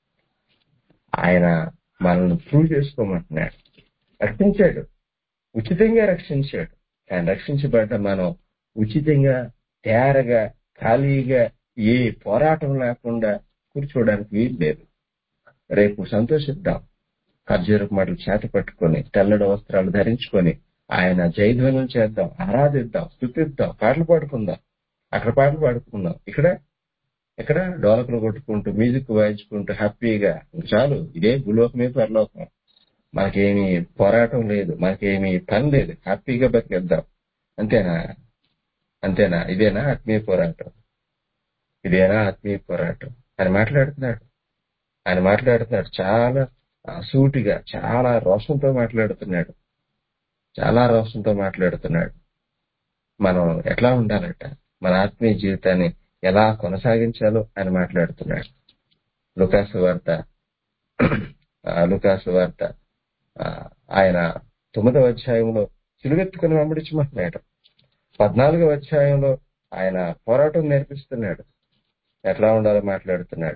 ఆయన మనల్ని ప్రూవ్ చేసుకోమంటున్నాడు రక్షించాడు ఉచితంగా రక్షించాడు ఆయన రక్షించబడ్డ మనం ఉచితంగా తేరగా ఖాళీగా ఏ పోరాటం లేకుండా కూర్చోవడానికి వీలు లేదు రేపు సంతోషిద్దాం ఖర్జూరపు మాటలు చేత పట్టుకొని తెల్లడి వస్త్రాలు ధరించుకొని ఆయన జయధ్వనం చేద్దాం ఆరాధిద్దాం స్థుతిద్దాం పాటలు పాడుకుందాం అక్కడ పాటలు పాడుకుందాం ఇక్కడ ఇక్కడ డోలకులు కొట్టుకుంటూ మ్యూజిక్ వాయించుకుంటూ హ్యాపీగా ఇంక చాలు ఇదే భూలోకమే పరలోకం మనకేమి పోరాటం లేదు మనకేమి పని లేదు హ్యాపీగా బతికేద్దాం అంతేనా అంతేనా ఇదేనా ఆత్మీయ పోరాటం ఇదేనా ఆత్మీయ పోరాటం ఆయన మాట్లాడుతున్నాడు ఆయన మాట్లాడుతున్నాడు చాలా ఆ, సూటిగా చాలా రోషంతో మాట్లాడుతున్నాడు చాలా రోషంతో మాట్లాడుతున్నాడు మనం ఎట్లా ఉండాలట మన ఆత్మీయ జీవితాన్ని ఎలా కొనసాగించాలో ఆయన మాట్లాడుతున్నాడు లుకాసు వార్త ఆ, లుకాసు వార్త ఆ, ఆయన తొమ్మిదవ అధ్యాయంలో సిలువెత్తుకుని వెంబడించమంటున్నాడు పద్నాలుగవ అధ్యాయంలో ఆయన పోరాటం నేర్పిస్తున్నాడు ఎట్లా ఉండాలో మాట్లాడుతున్నాడు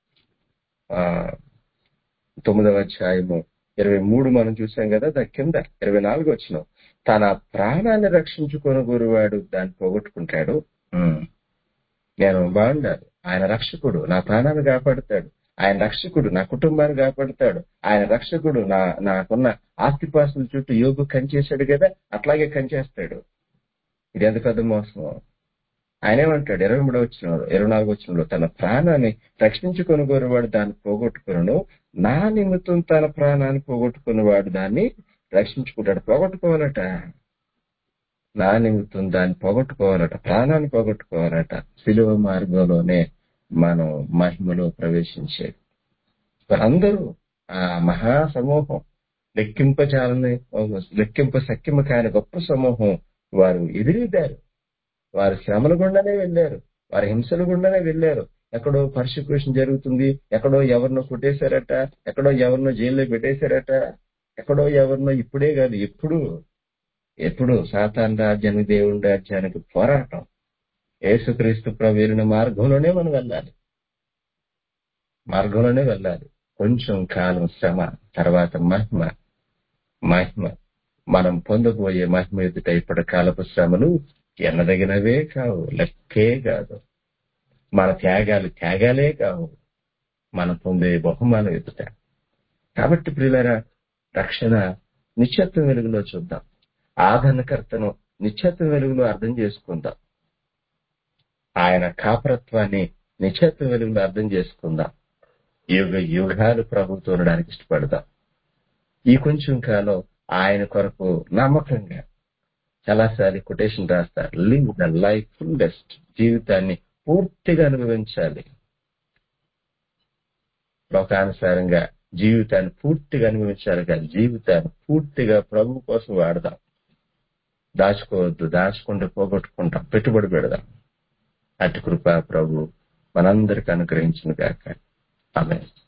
ఆ తొమ్మిదవ అధ్యాయము ఇరవై మూడు మనం చూసాం కదా దాని కింద ఇరవై నాలుగు వచ్చిన తన ప్రాణాన్ని రక్షించుకొని గురువాడు దాన్ని పోగొట్టుకుంటాడు ఉమ్. నేను బాగుండాలి ఆయన రక్షకుడు నా ప్రాణాన్ని కాపాడుతాడు ఆయన రక్షకుడు నా కుటుంబాన్ని కాపాడుతాడు ఆయన రక్షకుడు నా నాకున్న ఆస్తిపాస్తుల చుట్టూ యోగు కంచేశాడు కదా అట్లాగే కంచేస్తాడు ఇది ఎంత పెద్ద మోసం ఆయన ఏమంటాడు ఇరవై మూడో వచ్చిన ఇరవై నాలుగు వచ్చినలో తన ప్రాణాన్ని రక్షించుకొని వాడు దాన్ని పోగొట్టుకును నా నిమిత్తం తన ప్రాణాన్ని పోగొట్టుకున్నవాడు దాన్ని రక్షించుకుంటాడు పోగొట్టుకోవాలట నా నిమిత్తం దాన్ని పోగొట్టుకోవాలట ప్రాణాన్ని పోగొట్టుకోవాలట సిలువ మార్గంలోనే మనం మహిమలో ప్రవేశించేది వారందరూ ఆ మహా సమూహం లెక్కింపచాలని లెక్కింప సఖ్యము కాని గొప్ప సమూహం వారు ఎదిరిదారు వారు శ్రమల గుండానే వెళ్ళారు వారి హింసల గుండానే వెళ్ళారు ఎక్కడో పర్సిక్యూషన్ జరుగుతుంది ఎక్కడో ఎవరినో కొట్టేశారట ఎక్కడో ఎవరినో జైల్లో పెట్టేశారట ఎక్కడో ఎవరినో ఇప్పుడే కాదు ఎప్పుడు ఎప్పుడు సాతాన్ రాజ్యానికి దేవుని రాజ్యానికి పోరాటం యేసుక్రీస్తు ప్రవీణ మార్గంలోనే మనం వెళ్ళాలి మార్గంలోనే వెళ్ళాలి కొంచెం కాలం శ్రమ తర్వాత మహిమ మహిమ మనం పొందబోయే మహిమ ఎదుట ఇప్పటి కాలపు శ్రమలు ఎన్నదగినవే కావు లెక్కే కాదు మన త్యాగాలు త్యాగాలే కావు మనం పొందే బహుమానం ఎదుట కాబట్టి ప్రియులరా రక్షణ నిశ్చత్వ వెలుగులో చూద్దాం ఆదరణకర్తను నిశ్చత్వ వెలుగులో అర్థం చేసుకుందాం ఆయన కాపరత్వాన్ని నిశ్చత్వ వెలుగులో అర్థం చేసుకుందాం యుగ యుగాలు ప్రభుత్వం ఉండడానికి ఇష్టపడదాం ఈ కొంచెం కాలం ఆయన కొరకు నమ్మకంగా చాలాసార్లు కొటేషన్ రాస్తారు లివ్ ద లైఫ్ ఫుల్లెస్ట్ జీవితాన్ని పూర్తిగా అనుభవించాలి లోకానుసారంగా జీవితాన్ని పూర్తిగా అనుభవించాలి కానీ జీవితాన్ని పూర్తిగా ప్రభు కోసం వాడదాం దాచుకోవద్దు దాచుకుంటే పోగొట్టుకుంటాం పెట్టుబడి పెడదాం అటు కృప ప్రభు మనందరికి అనుగ్రహించిన కాక ఆమె